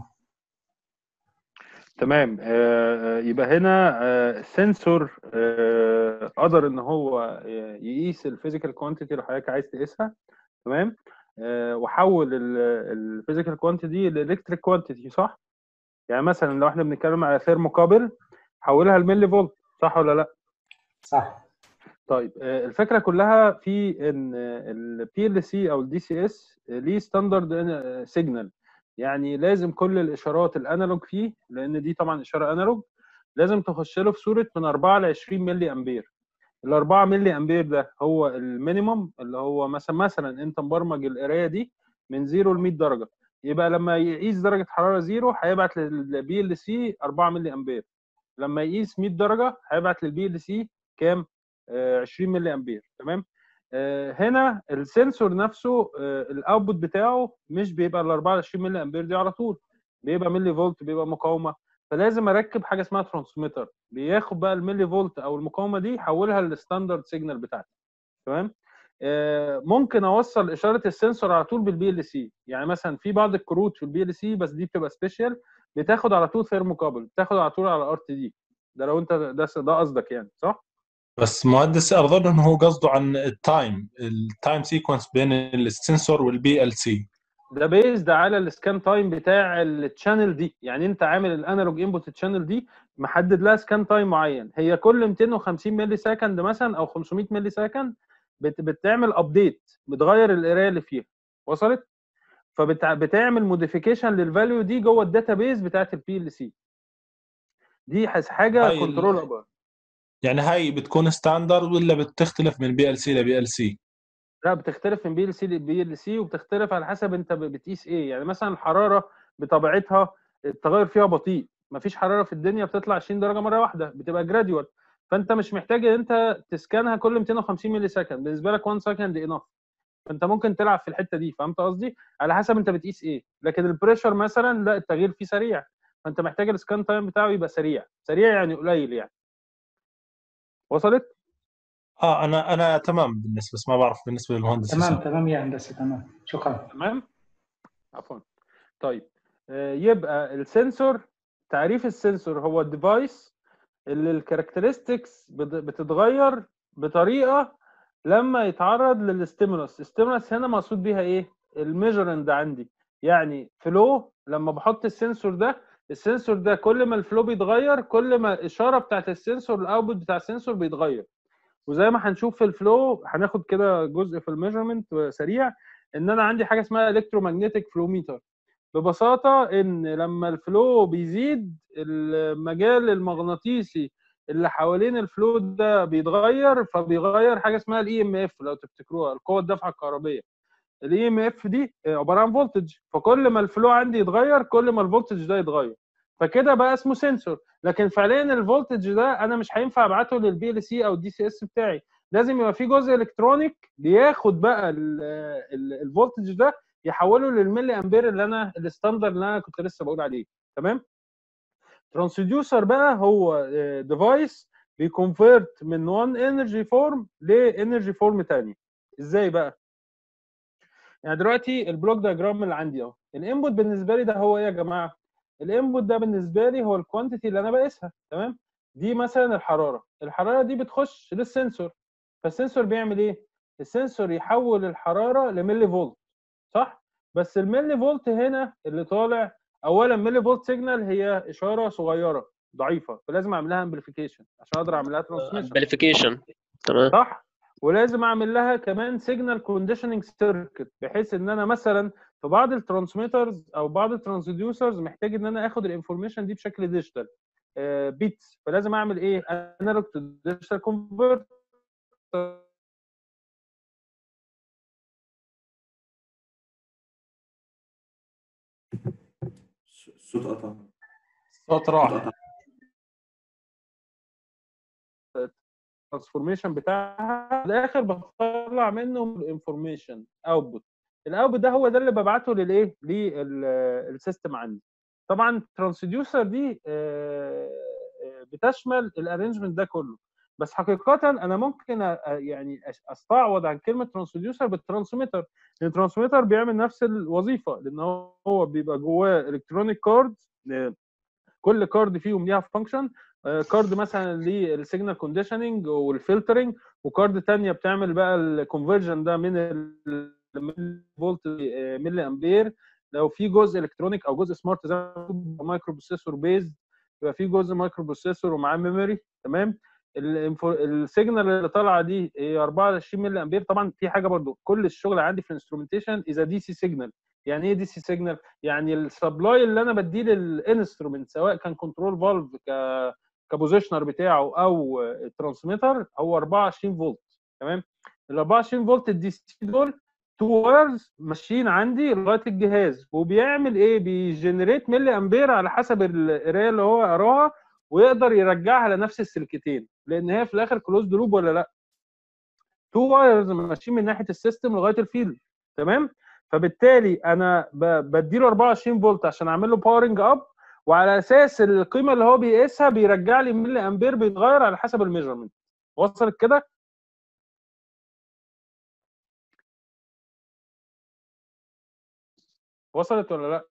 تمام آه، آه، يبقى هنا آه، السنسور آه، قدر ان هو آه، يقيس الفيزيكال كوانتيتي اللي حضرتك عايز تقيسها تمام آه، وحول الفيزيكال كوانتيتي لالكتريك كوانتيتي صح يعني مثلا لو احنا بنتكلم على ثيرموكابل حولها لملي فولت صح ولا لا صح طيب آه، الفكره كلها في ان البي ال سي او الدي سي اس ليه ستاندرد سيجنال يعني لازم كل الاشارات الانالوج فيه لان دي طبعا اشاره انالوج لازم تخش له في صوره من 4 ل 20 ملي امبير ال 4 ملي امبير ده هو المينيمم اللي هو مثلا مثلا انت مبرمج القرايه دي من 0 ل 100 درجه يبقى لما يقيس درجه حراره 0 هيبعت للبي ال سي 4 ملي امبير لما يقيس 100 درجه هيبعت للبي ال سي كام آه، 20 ملي امبير تمام آه، هنا السنسور نفسه آه، الاوتبوت بتاعه مش بيبقى ال 24 ملي امبير دي على طول بيبقى ملي فولت بيبقى مقاومه فلازم اركب حاجه اسمها ترانسميتر بياخد بقى الملي فولت او المقاومه دي يحولها للستاندرد سيجنال بتاعتي تمام آه، ممكن اوصل اشاره السنسور على طول بالبي ال سي يعني مثلا في بعض الكروت في البي ال سي بس دي بتبقى سبيشال بتاخد على طول ثيرموكابل بتاخد على طول على ار تي دي ده لو انت ده ده قصدك يعني صح بس مهندس اظن انه هو قصده عن التايم التايم سيكونس بين السنسور والبي ال سي ده بيزد على السكان تايم بتاع التشانل دي يعني انت عامل الانالوج انبوت تشانل دي محدد لها سكان تايم معين هي كل 250 ملي سكند مثلا او 500 ملي سكند بت بتعمل ابديت بتغير القرايه اللي فيها وصلت فبتعمل موديفيكيشن للفاليو دي جوه الداتا بيز بتاعت البي ال سي دي حس- حاجه هاي ال- كنترولبل يعني هاي بتكون ستاندرد ولا بتختلف من بي ال سي لبي ال سي لا بتختلف من بي ال سي لبي ال سي وبتختلف على حسب انت ب- بتقيس ايه يعني مثلا الحراره بطبيعتها التغير فيها بطيء مفيش حراره في الدنيا بتطلع 20 درجه مره واحده بتبقى جراديوال فانت مش محتاج ان انت تسكنها كل 250 ملي سكند بالنسبه لك 1 سكند انف فانت ممكن تلعب في الحته دي فهمت قصدي على حسب انت بتقيس ايه لكن البريشر مثلا لا التغيير فيه سريع فانت محتاج السكان تايم بتاعه يبقى سريع سريع يعني قليل يعني وصلت اه انا انا تمام بالنسبه بس ما بعرف بالنسبه للمهندس تمام حسام تمام يا هندسة تمام شكرا تمام عفوا طيب آه، يبقى السنسور تعريف السنسور هو الديفايس اللي الكاركترستكس بتتغير بطريقه لما يتعرض للستيمولس الستيمولس هنا مقصود بيها ايه الميجرند عندي يعني فلو لما بحط السنسور ده السنسور ده كل ما الفلو بيتغير كل ما الاشاره بتاعت السنسور الاوتبوت بتاع السنسور بيتغير وزي ما هنشوف في الفلو هناخد كده جزء في الميجرمنت سريع ان انا عندي حاجه اسمها الكترومagnetic فلوميتر ببساطه ان لما الفلو بيزيد المجال المغناطيسي اللي حوالين الفلو ده بيتغير فبيغير حاجه اسمها الاي ام اف لو تفتكروها القوه الدافعه الكهربيه الاي ام اف دي عباره عن فولتج فكل ما الفلو عندي يتغير كل ما الفولتج ده يتغير فكده بقى اسمه سنسور لكن فعليا الفولتج ده انا مش هينفع ابعته للبي ال سي او الدي سي اس بتاعي لازم يبقى في جزء الكترونيك بياخد بقى ال- ال- الفولتج ده يحوله للملي امبير اللي انا الستاندرد اللي انا كنت لسه بقول عليه تمام ترانسديوسر بقى هو ديفايس بيكونفيرت من وان انرجي فورم لانرجي فورم تاني ازاي بقى يعني دلوقتي البلوك دياجرام اللي عندي اهو الانبوت بالنسبه لي ده هو ايه يا جماعه الانبوت ده بالنسبه لي هو الكوانتيتي اللي انا بقيسها تمام دي مثلا الحراره الحراره دي بتخش للسنسور فالسنسور بيعمل ايه السنسور يحول الحراره لملي فولت صح بس الملي فولت هنا اللي طالع اولا ملي فولت سيجنال هي اشاره صغيره ضعيفه فلازم اعمل لها امبليفيكيشن عشان اقدر اعمل لها ترانسميشن امبليفيكيشن تمام صح ولازم اعمل لها كمان سيجنال كونديشننج سيركت بحيث ان انا مثلا في بعض الترانسميترز او بعض الترانسديوسرز محتاج ان انا اخد الانفورميشن دي بشكل ديجيتال بيتس فلازم اعمل ايه انالوج تو ديجيتال كونفرت الصوت قطع الصوت راح الترانسفورميشن بتاعها في الاخر بطلع منه الانفورميشن اوتبوت الاوتبوت ده هو ده اللي ببعته للايه للسيستم عندي طبعا الترانسديوسر دي آه، آه، بتشمل الارينجمنت ده كله بس حقيقة أنا ممكن أ- يعني أش- أستعوض عن كلمة ترانسديوسر بالترانسميتر لأن الترانسميتر بيعمل نفس الوظيفة لأن هو بيبقى جواه الكترونيك كارد كل كارد فيهم ليها فانكشن كارد مثلا للسيجنال كونديشننج والفلترنج وكارد تانية بتعمل بقى الكونفرجن ده من الملي فولت ملي امبير لو في جزء الكترونيك او جزء سمارت زي مايكرو بروسيسور بيز يبقى في جزء مايكرو بروسيسور ومعاه ميموري تمام السيجنال اللي طالعه دي هي 24 ملي امبير طبعا في حاجه برضو كل الشغل عندي في الانسترومنتيشن اذا دي سي سيجنال يعني ايه دي سي سيجنال يعني السبلاي اللي انا بديه للانسترومنت سواء كان كنترول فالف ك كبوزيشنر بتاعه او الترانسميتر هو 24 فولت تمام ال 24 فولت الدي سي دول تو وايرز ماشيين عندي لغايه الجهاز وبيعمل ايه بيجنريت ملي امبير على حسب القرايه اللي هو قراها ويقدر يرجعها لنفس السلكتين لان هي في الاخر كلوزد لوب ولا لا تو وايرز ماشيين من ناحيه السيستم لغايه الفيلد تمام فبالتالي انا ب- بديله 24 فولت عشان اعمل له باورنج اب وعلى اساس القيمه اللي هو بيقيسها بيرجع لي ملي امبير بيتغير على حسب الميجرمنت وصلت كده وصلت ولا لا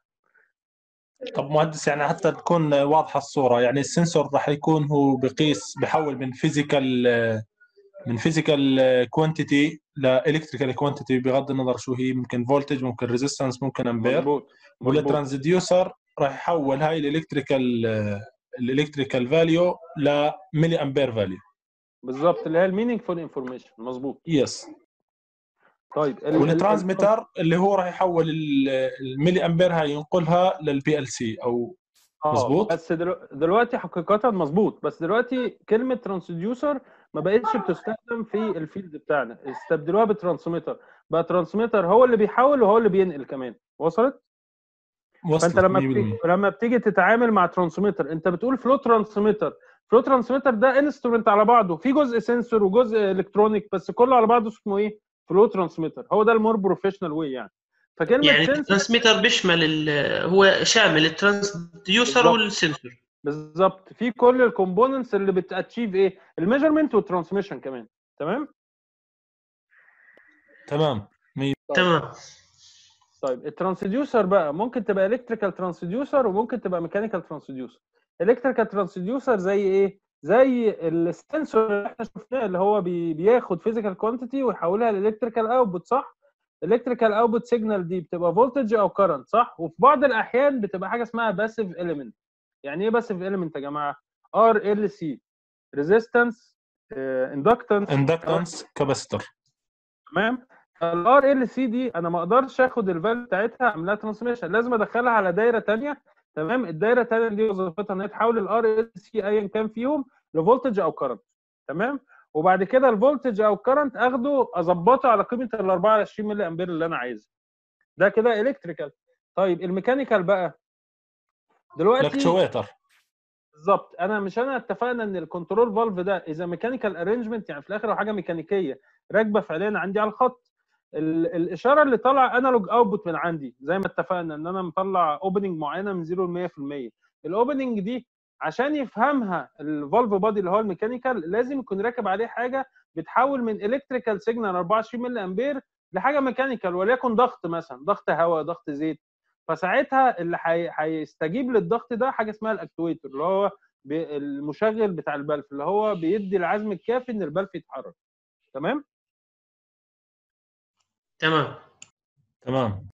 طب مهندس يعني حتى تكون واضحه الصوره يعني السنسور راح يكون هو بقيس بحول من فيزيكال من فيزيكال كوانتيتي لالكتريكال كوانتيتي بغض النظر شو هي ممكن فولتج ممكن ريزيستنس ممكن امبير مظبوط مظبوط والترانسديوسر راح يحول هاي الالكتريكال الالكتريكال فاليو لملي امبير فاليو بالظبط اللي هي المينينج فول انفورميشن مظبوط يس طيب ال- ال- والترانسميتر اللي هو راح يحول ال- الملي امبير هاي ينقلها للبي ال سي او اه مظبوط بس دلو- دلوقتي حقيقة مظبوط بس دلوقتي كلمة ترانسديوسر ما بقتش بتستخدم في الفيلد بتاعنا استبدلوها بترانسميتر بقى ترانسميتر هو اللي بيحول وهو اللي بينقل كمان وصلت؟ فانت وصلت لما 100% بتيجي لما بتيجي تتعامل مع ترانسميتر انت بتقول فلو ترانسميتر فلو ترانسميتر ده انسترومنت على بعضه في جزء سنسور وجزء الكترونيك بس كله على بعضه اسمه ايه؟ فلو ترانسميتر هو ده المور بروفيشنال واي يعني فكلمة يعني سنسور الترانسميتر بيشمل ال- هو شامل الترانسديوسر بالظبط والسنسور بالظبط في كل الكومبوننتس اللي بتاتشيف ايه الميجرمنت والترانسميشن كمان تمام تمام مية- تمام طيب الترانسديوسر بقى ممكن تبقى الكتريكال ترانسديوسر وممكن تبقى ميكانيكال ترانسديوسر الكتريكال ترانسديوسر زي ايه زي السنسور اللي احنا شفناه اللي هو بي بياخد فيزيكال كوانتيتي ويحولها لالكتريكال اوتبوت صح الالكتريكال اوتبوت سيجنال دي بتبقى فولتج او كرنت صح وفي بعض الاحيان بتبقى حاجه اسمها باسيف اليمنت يعني ايه باسيف اليمنت يا جماعه ار ال سي ريزيستنس اندكتنس اندكتنس كاباستور تمام الار ال سي دي انا ما اقدرش اخد الفاليو بتاعتها اعمل لها ترانسميشن لازم ادخلها على دايره ثانيه تمام الدايره الثانيه دي وظيفتها ان هي تحول الار ال سي ايا كان فيهم لفولتج او كرنت تمام وبعد كده الفولتج او الكرنت اخده اظبطه على قيمه ال 24 ملي امبير اللي انا عايزها ده كده الكتريكال طيب الميكانيكال بقى دلوقتي الاكتويتر بالظبط انا مش انا اتفقنا ان الكنترول فالف ده اذا ميكانيكال ارينجمنت يعني في الاخر هو حاجه ميكانيكيه راكبه فعليا عندي على الخط ال- الاشاره اللي طالعه انالوج اوتبوت من عندي زي ما اتفقنا ان انا مطلع اوبننج معينه من 0 ل 100% الاوبننج دي عشان يفهمها الفالف بادي اللي هو الميكانيكال لازم يكون راكب عليه حاجه بتحول من الكتريكال سيجنال 24 ملي امبير لحاجه ميكانيكال وليكن ضغط مثلا ضغط هواء ضغط زيت فساعتها اللي هي- هيستجيب للضغط ده حاجه اسمها الاكتويتر اللي هو بي- المشغل بتاع البلف اللي هو بيدي العزم الكافي ان البلف يتحرك تمام تمام تمام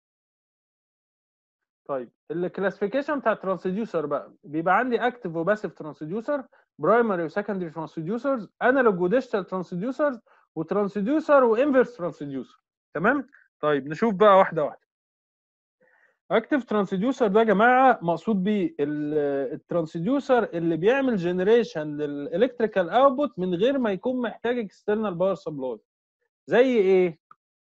طيب الكلاسيفيكيشن بتاع الترانسديوسر بقى بيبقى عندي اكتف وباسيف ترانسديوسر برايمري وسكندري ترانسديوسرز انالوج وديجيتال ترانسديوسرز وترانسديوسر وانفرس ترانسديوسر تمام طيب نشوف بقى واحده واحده اكتف ترانسديوسر ده يا جماعه مقصود بيه ال- الترانسديوسر اللي بيعمل جنريشن للالكتريكال اوتبوت من غير ما يكون محتاج اكسترنال باور سبلاي زي ايه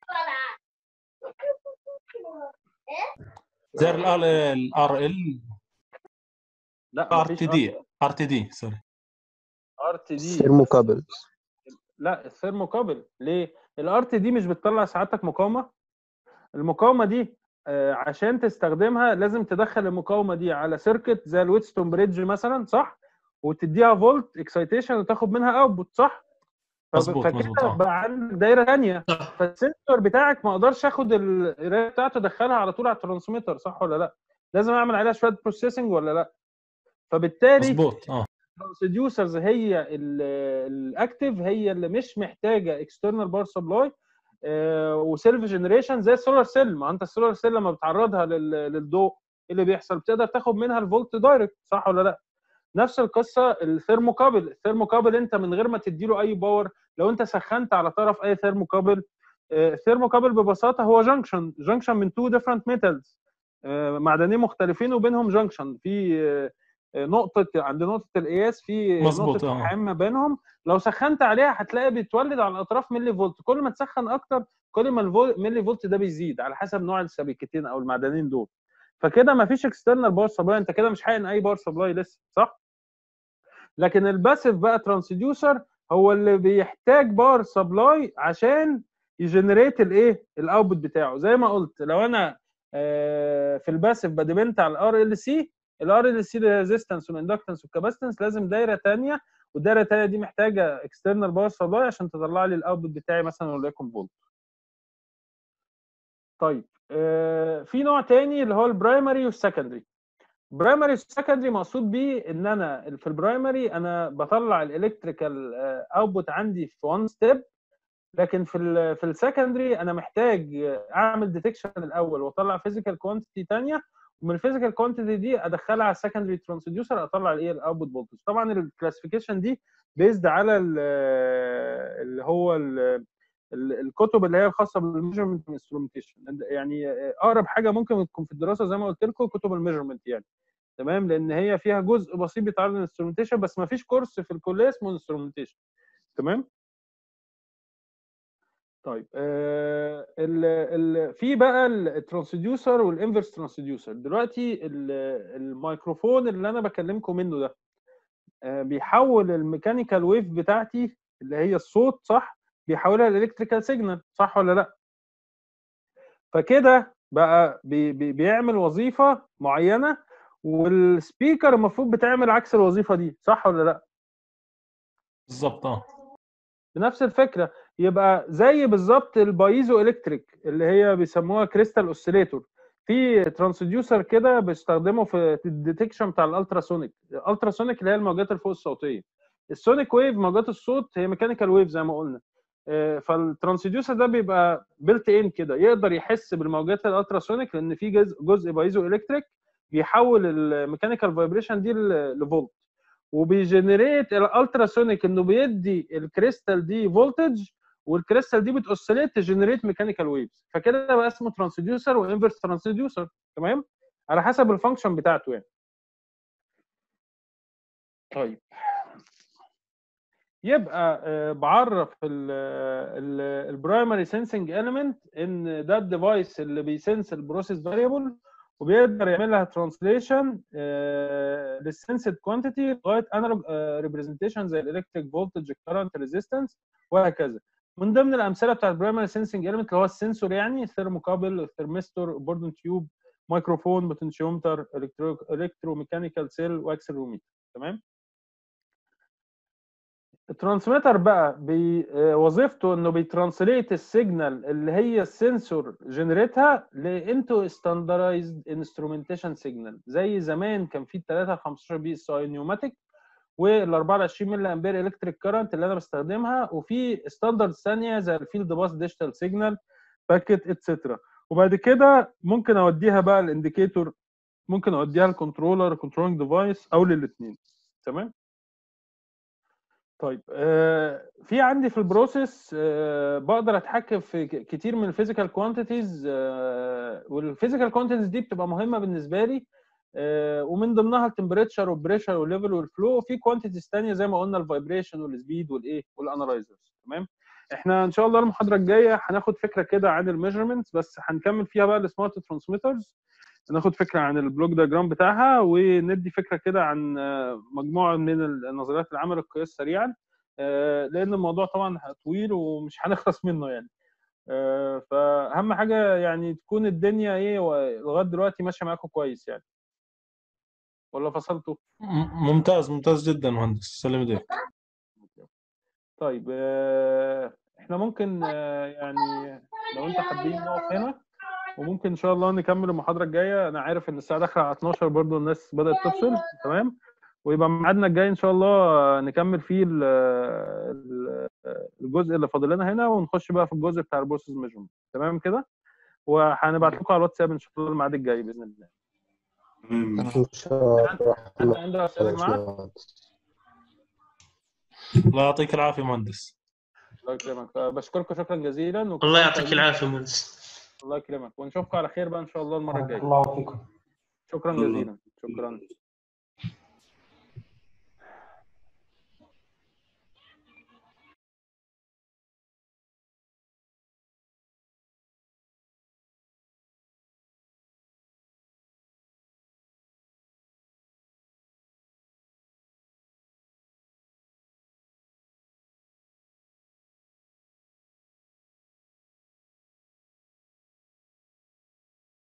زي الار ال لا ار تي دي ار تي دي سوري ار تي دي ثيرموكابل لا الثيرموكابل ليه؟ الار تي دي مش بتطلع سعادتك مقاومه المقاومه دي آه، عشان تستخدمها لازم تدخل المقاومه دي على سيركت زي الويتستون بريدج مثلا صح؟ وتديها فولت اكسايتيشن وتاخد منها اوتبوت صح؟ فب- مظبوط، فكده مظبوط، آه. بقى عندك دايره ثانيه فالسنسور بتاعك ما اقدرش اخد القرايه بتاعته ادخلها على طول على الترانسميتر صح ولا لا؟ لازم اعمل عليها شويه بروسيسنج ولا لا؟ فبالتالي مظبوط اه الترانسديوسرز هي الاكتف هي اللي مش محتاجه اكسترنال باور سبلاي وسيلف جنريشن زي السولار سيل ما انت السولار سيل لما بتعرضها لل- للضوء ايه اللي بيحصل بتقدر تاخد منها الفولت دايركت صح ولا لا نفس القصه الثيرموكابل الثيرموكابل انت من غير ما تديله اي باور لو انت سخنت على طرف اي ثيرموكابل الثيرموكابل ببساطه هو جنكشن جنكشن من تو ديفرنت ميتالز معدنين مختلفين وبينهم جنكشن في آه، نقطه عند نقطه القياس في مظبوط، نقطه آه. لحام ما بينهم لو سخنت عليها هتلاقي بيتولد على الاطراف ملي فولت كل ما تسخن اكتر كل ما الملي فولت ده بيزيد على حسب نوع السبيكتين او المعدنين دول فكده ما فيش اكسترنال باور سبلاي انت كده مش حاقن اي باور سبلاي لسه صح لكن الباسيف بقى ترانسديوسر هو اللي بيحتاج باور سبلاي عشان يجنريت الايه الاوتبوت بتاعه زي ما قلت لو انا آه، في الباسيف بديبنت على الار ال سي الار ال سي ريزيستنس والاندكتنس والكاباسيتنس لازم دايره ثانيه والدايره الثانيه دي محتاجه اكسترنال باور سبلاي عشان تطلع لي الاوتبوت بتاعي مثلا وليكن فولت طيب آه، في نوع تاني اللي هو البرايمري والسكندري برايمري والسكندري مقصود بيه ان انا في البرايمري انا بطلع الالكتريكال اوتبوت عندي في وان ستيب لكن في ال في السكندري انا محتاج اعمل ديتكشن الاول واطلع فيزيكال كوانتيتي ثانيه ومن الفيزيكال كوانتيتي دي ادخلها على السكندري ترانسديوسر اطلع الايه الاوتبوت فولتج طبعا الكلاسيفيكيشن دي بيزد على ال- اللي هو ال- ال- الكتب اللي هي الخاصه بالميجرمنت انسترومنتيشن يعني اقرب حاجه ممكن تكون في الدراسه زي ما قلت لكم كتب الميجرمنت يعني تمام لان هي فيها جزء بسيط بيتعرض للانسترومنتيشن بس ما فيش كورس في الكليه اسمه انسترومنتيشن تمام طيب آه ال ال في بقى الترانسديوسر والانفرس ترانسديوسر دلوقتي ال- الميكروفون اللي انا بكلمكم منه ده آه بيحول الميكانيكال ويف بتاعتي اللي هي الصوت صح بيحولها لالكتريكال سيجنال صح ولا لا فكده بقى بي بي بيعمل وظيفه معينه والسبيكر المفروض بتعمل عكس الوظيفه دي صح ولا لا بالظبط اه بنفس الفكره يبقى زي بالظبط البايزو الكتريك اللي هي بيسموها كريستال اوسيليتور في ترانسديوسر كده بيستخدمه في الديتكشن بتاع الالتراسونيك الالتراسونيك اللي هي الموجات الفوق الصوتيه السونيك ويف موجات الصوت هي ميكانيكال ويف زي ما قلنا آه، فالترانسديوسر ده بيبقى بيلت ان كده يقدر يحس بالموجات الالتراسونيك لان في جزء جزء بايزو الكتريك بيحول الميكانيكال فايبريشن دي ل- لفولت وبيجنريت الالتراسونيك انه بيدي الكريستال دي فولتج والكريستال دي بتوسيليت تجنريت ميكانيكال ويفز فكده بقى اسمه ترانسديوسر وانفرس ترانسديوسر تمام على حسب الفانكشن بتاعته يعني طيب يبقى آه، بعرف البرايمري سنسنج اليمنت ان ده الديفايس اللي بيسنس البروسيس فاريبل وبيقدر يعمل لها ترانسليشن للسنسد كوانتيتي لغايه انالوج ريبريزنتيشن زي الالكتريك فولتج كارنت ريزيستنس وهكذا من ضمن الامثله بتاعت برايمري سنسنج ايلمنت اللي هو السنسور يعني ثيرموكابل ثيرمستور بوردن تيوب مايكروفون بوتنشيومتر الكترو ميكانيكال سيل واكسلروميتر تمام الترانسميتر بقى بي آه، وظيفته انه بيترانسليت السيجنال اللي هي السنسور جنريتها لانتو ستاندرايزد انسترومنتيشن سيجنال زي زمان كان في 3 15 بي اس اي نيوماتيك وال 24 ملي امبير الكتريك كارنت اللي انا بستخدمها وفي ستاندرد ثانيه زي الفيلد باس ديجيتال سيجنال باكيت اتسترا وبعد كده ممكن اوديها بقى الانديكيتور ممكن اوديها الكنترولر كنترولنج ديفايس او للاثنين تمام طيب آه، في عندي في البروسيس آه، بقدر اتحكم في ك- كتير من الفيزيكال كوانتيتيز والفيزيكال كوانتيتيز دي بتبقى مهمه بالنسبه لي آه، ومن ضمنها التمبريتشر والبريشر والليفل والفلو وفي كوانتيتيز ثانيه زي ما قلنا الفايبريشن والسبيد والايه والانالايزرز تمام احنا ان شاء الله المحاضره الجايه هناخد فكره كده عن الميجرمنتس بس هنكمل فيها بقى السمارت ترانسميترز ناخد فكره عن البلوك دياجرام بتاعها وندي فكره كده عن آه، مجموعه من النظريات العمل القياس سريعا آه، لان الموضوع طبعا طويل ومش هنخلص منه يعني آه، فاهم حاجه يعني تكون الدنيا ايه و- لغايه دلوقتي ماشيه معاكم كويس يعني ولا فصلتوا م- ممتاز ممتاز جدا مهندس سلم ايديك طيب آه، احنا ممكن آه، يعني لو انت حابين نقف هنا وممكن ان شاء الله نكمل المحاضره الجايه انا عارف ان الساعه داخله على 12 برضو الناس بدات تفصل تمام ويبقى ميعادنا الجاي ان شاء الله آه، نكمل فيه ال- ال- الجزء اللي فاضل لنا هنا ونخش بقى في الجزء بتاع البروسيس ميجرمنت تمام كده وهنبعت لكم على الواتساب ان شاء الله الميعاد الجاي باذن الله ان شاء الله حد عنده اسئله يا جماعه الله يعطيك العافيه مهندس الله يكرمك بشكركم شكرا جزيلا وكل الله سنة يعطيك طيبين. العافيه مهندس الله يكرمك ونشوفكم على خير بقى ان شاء الله المره الجايه الله فيكم شكرا الله. جزيلا شكرا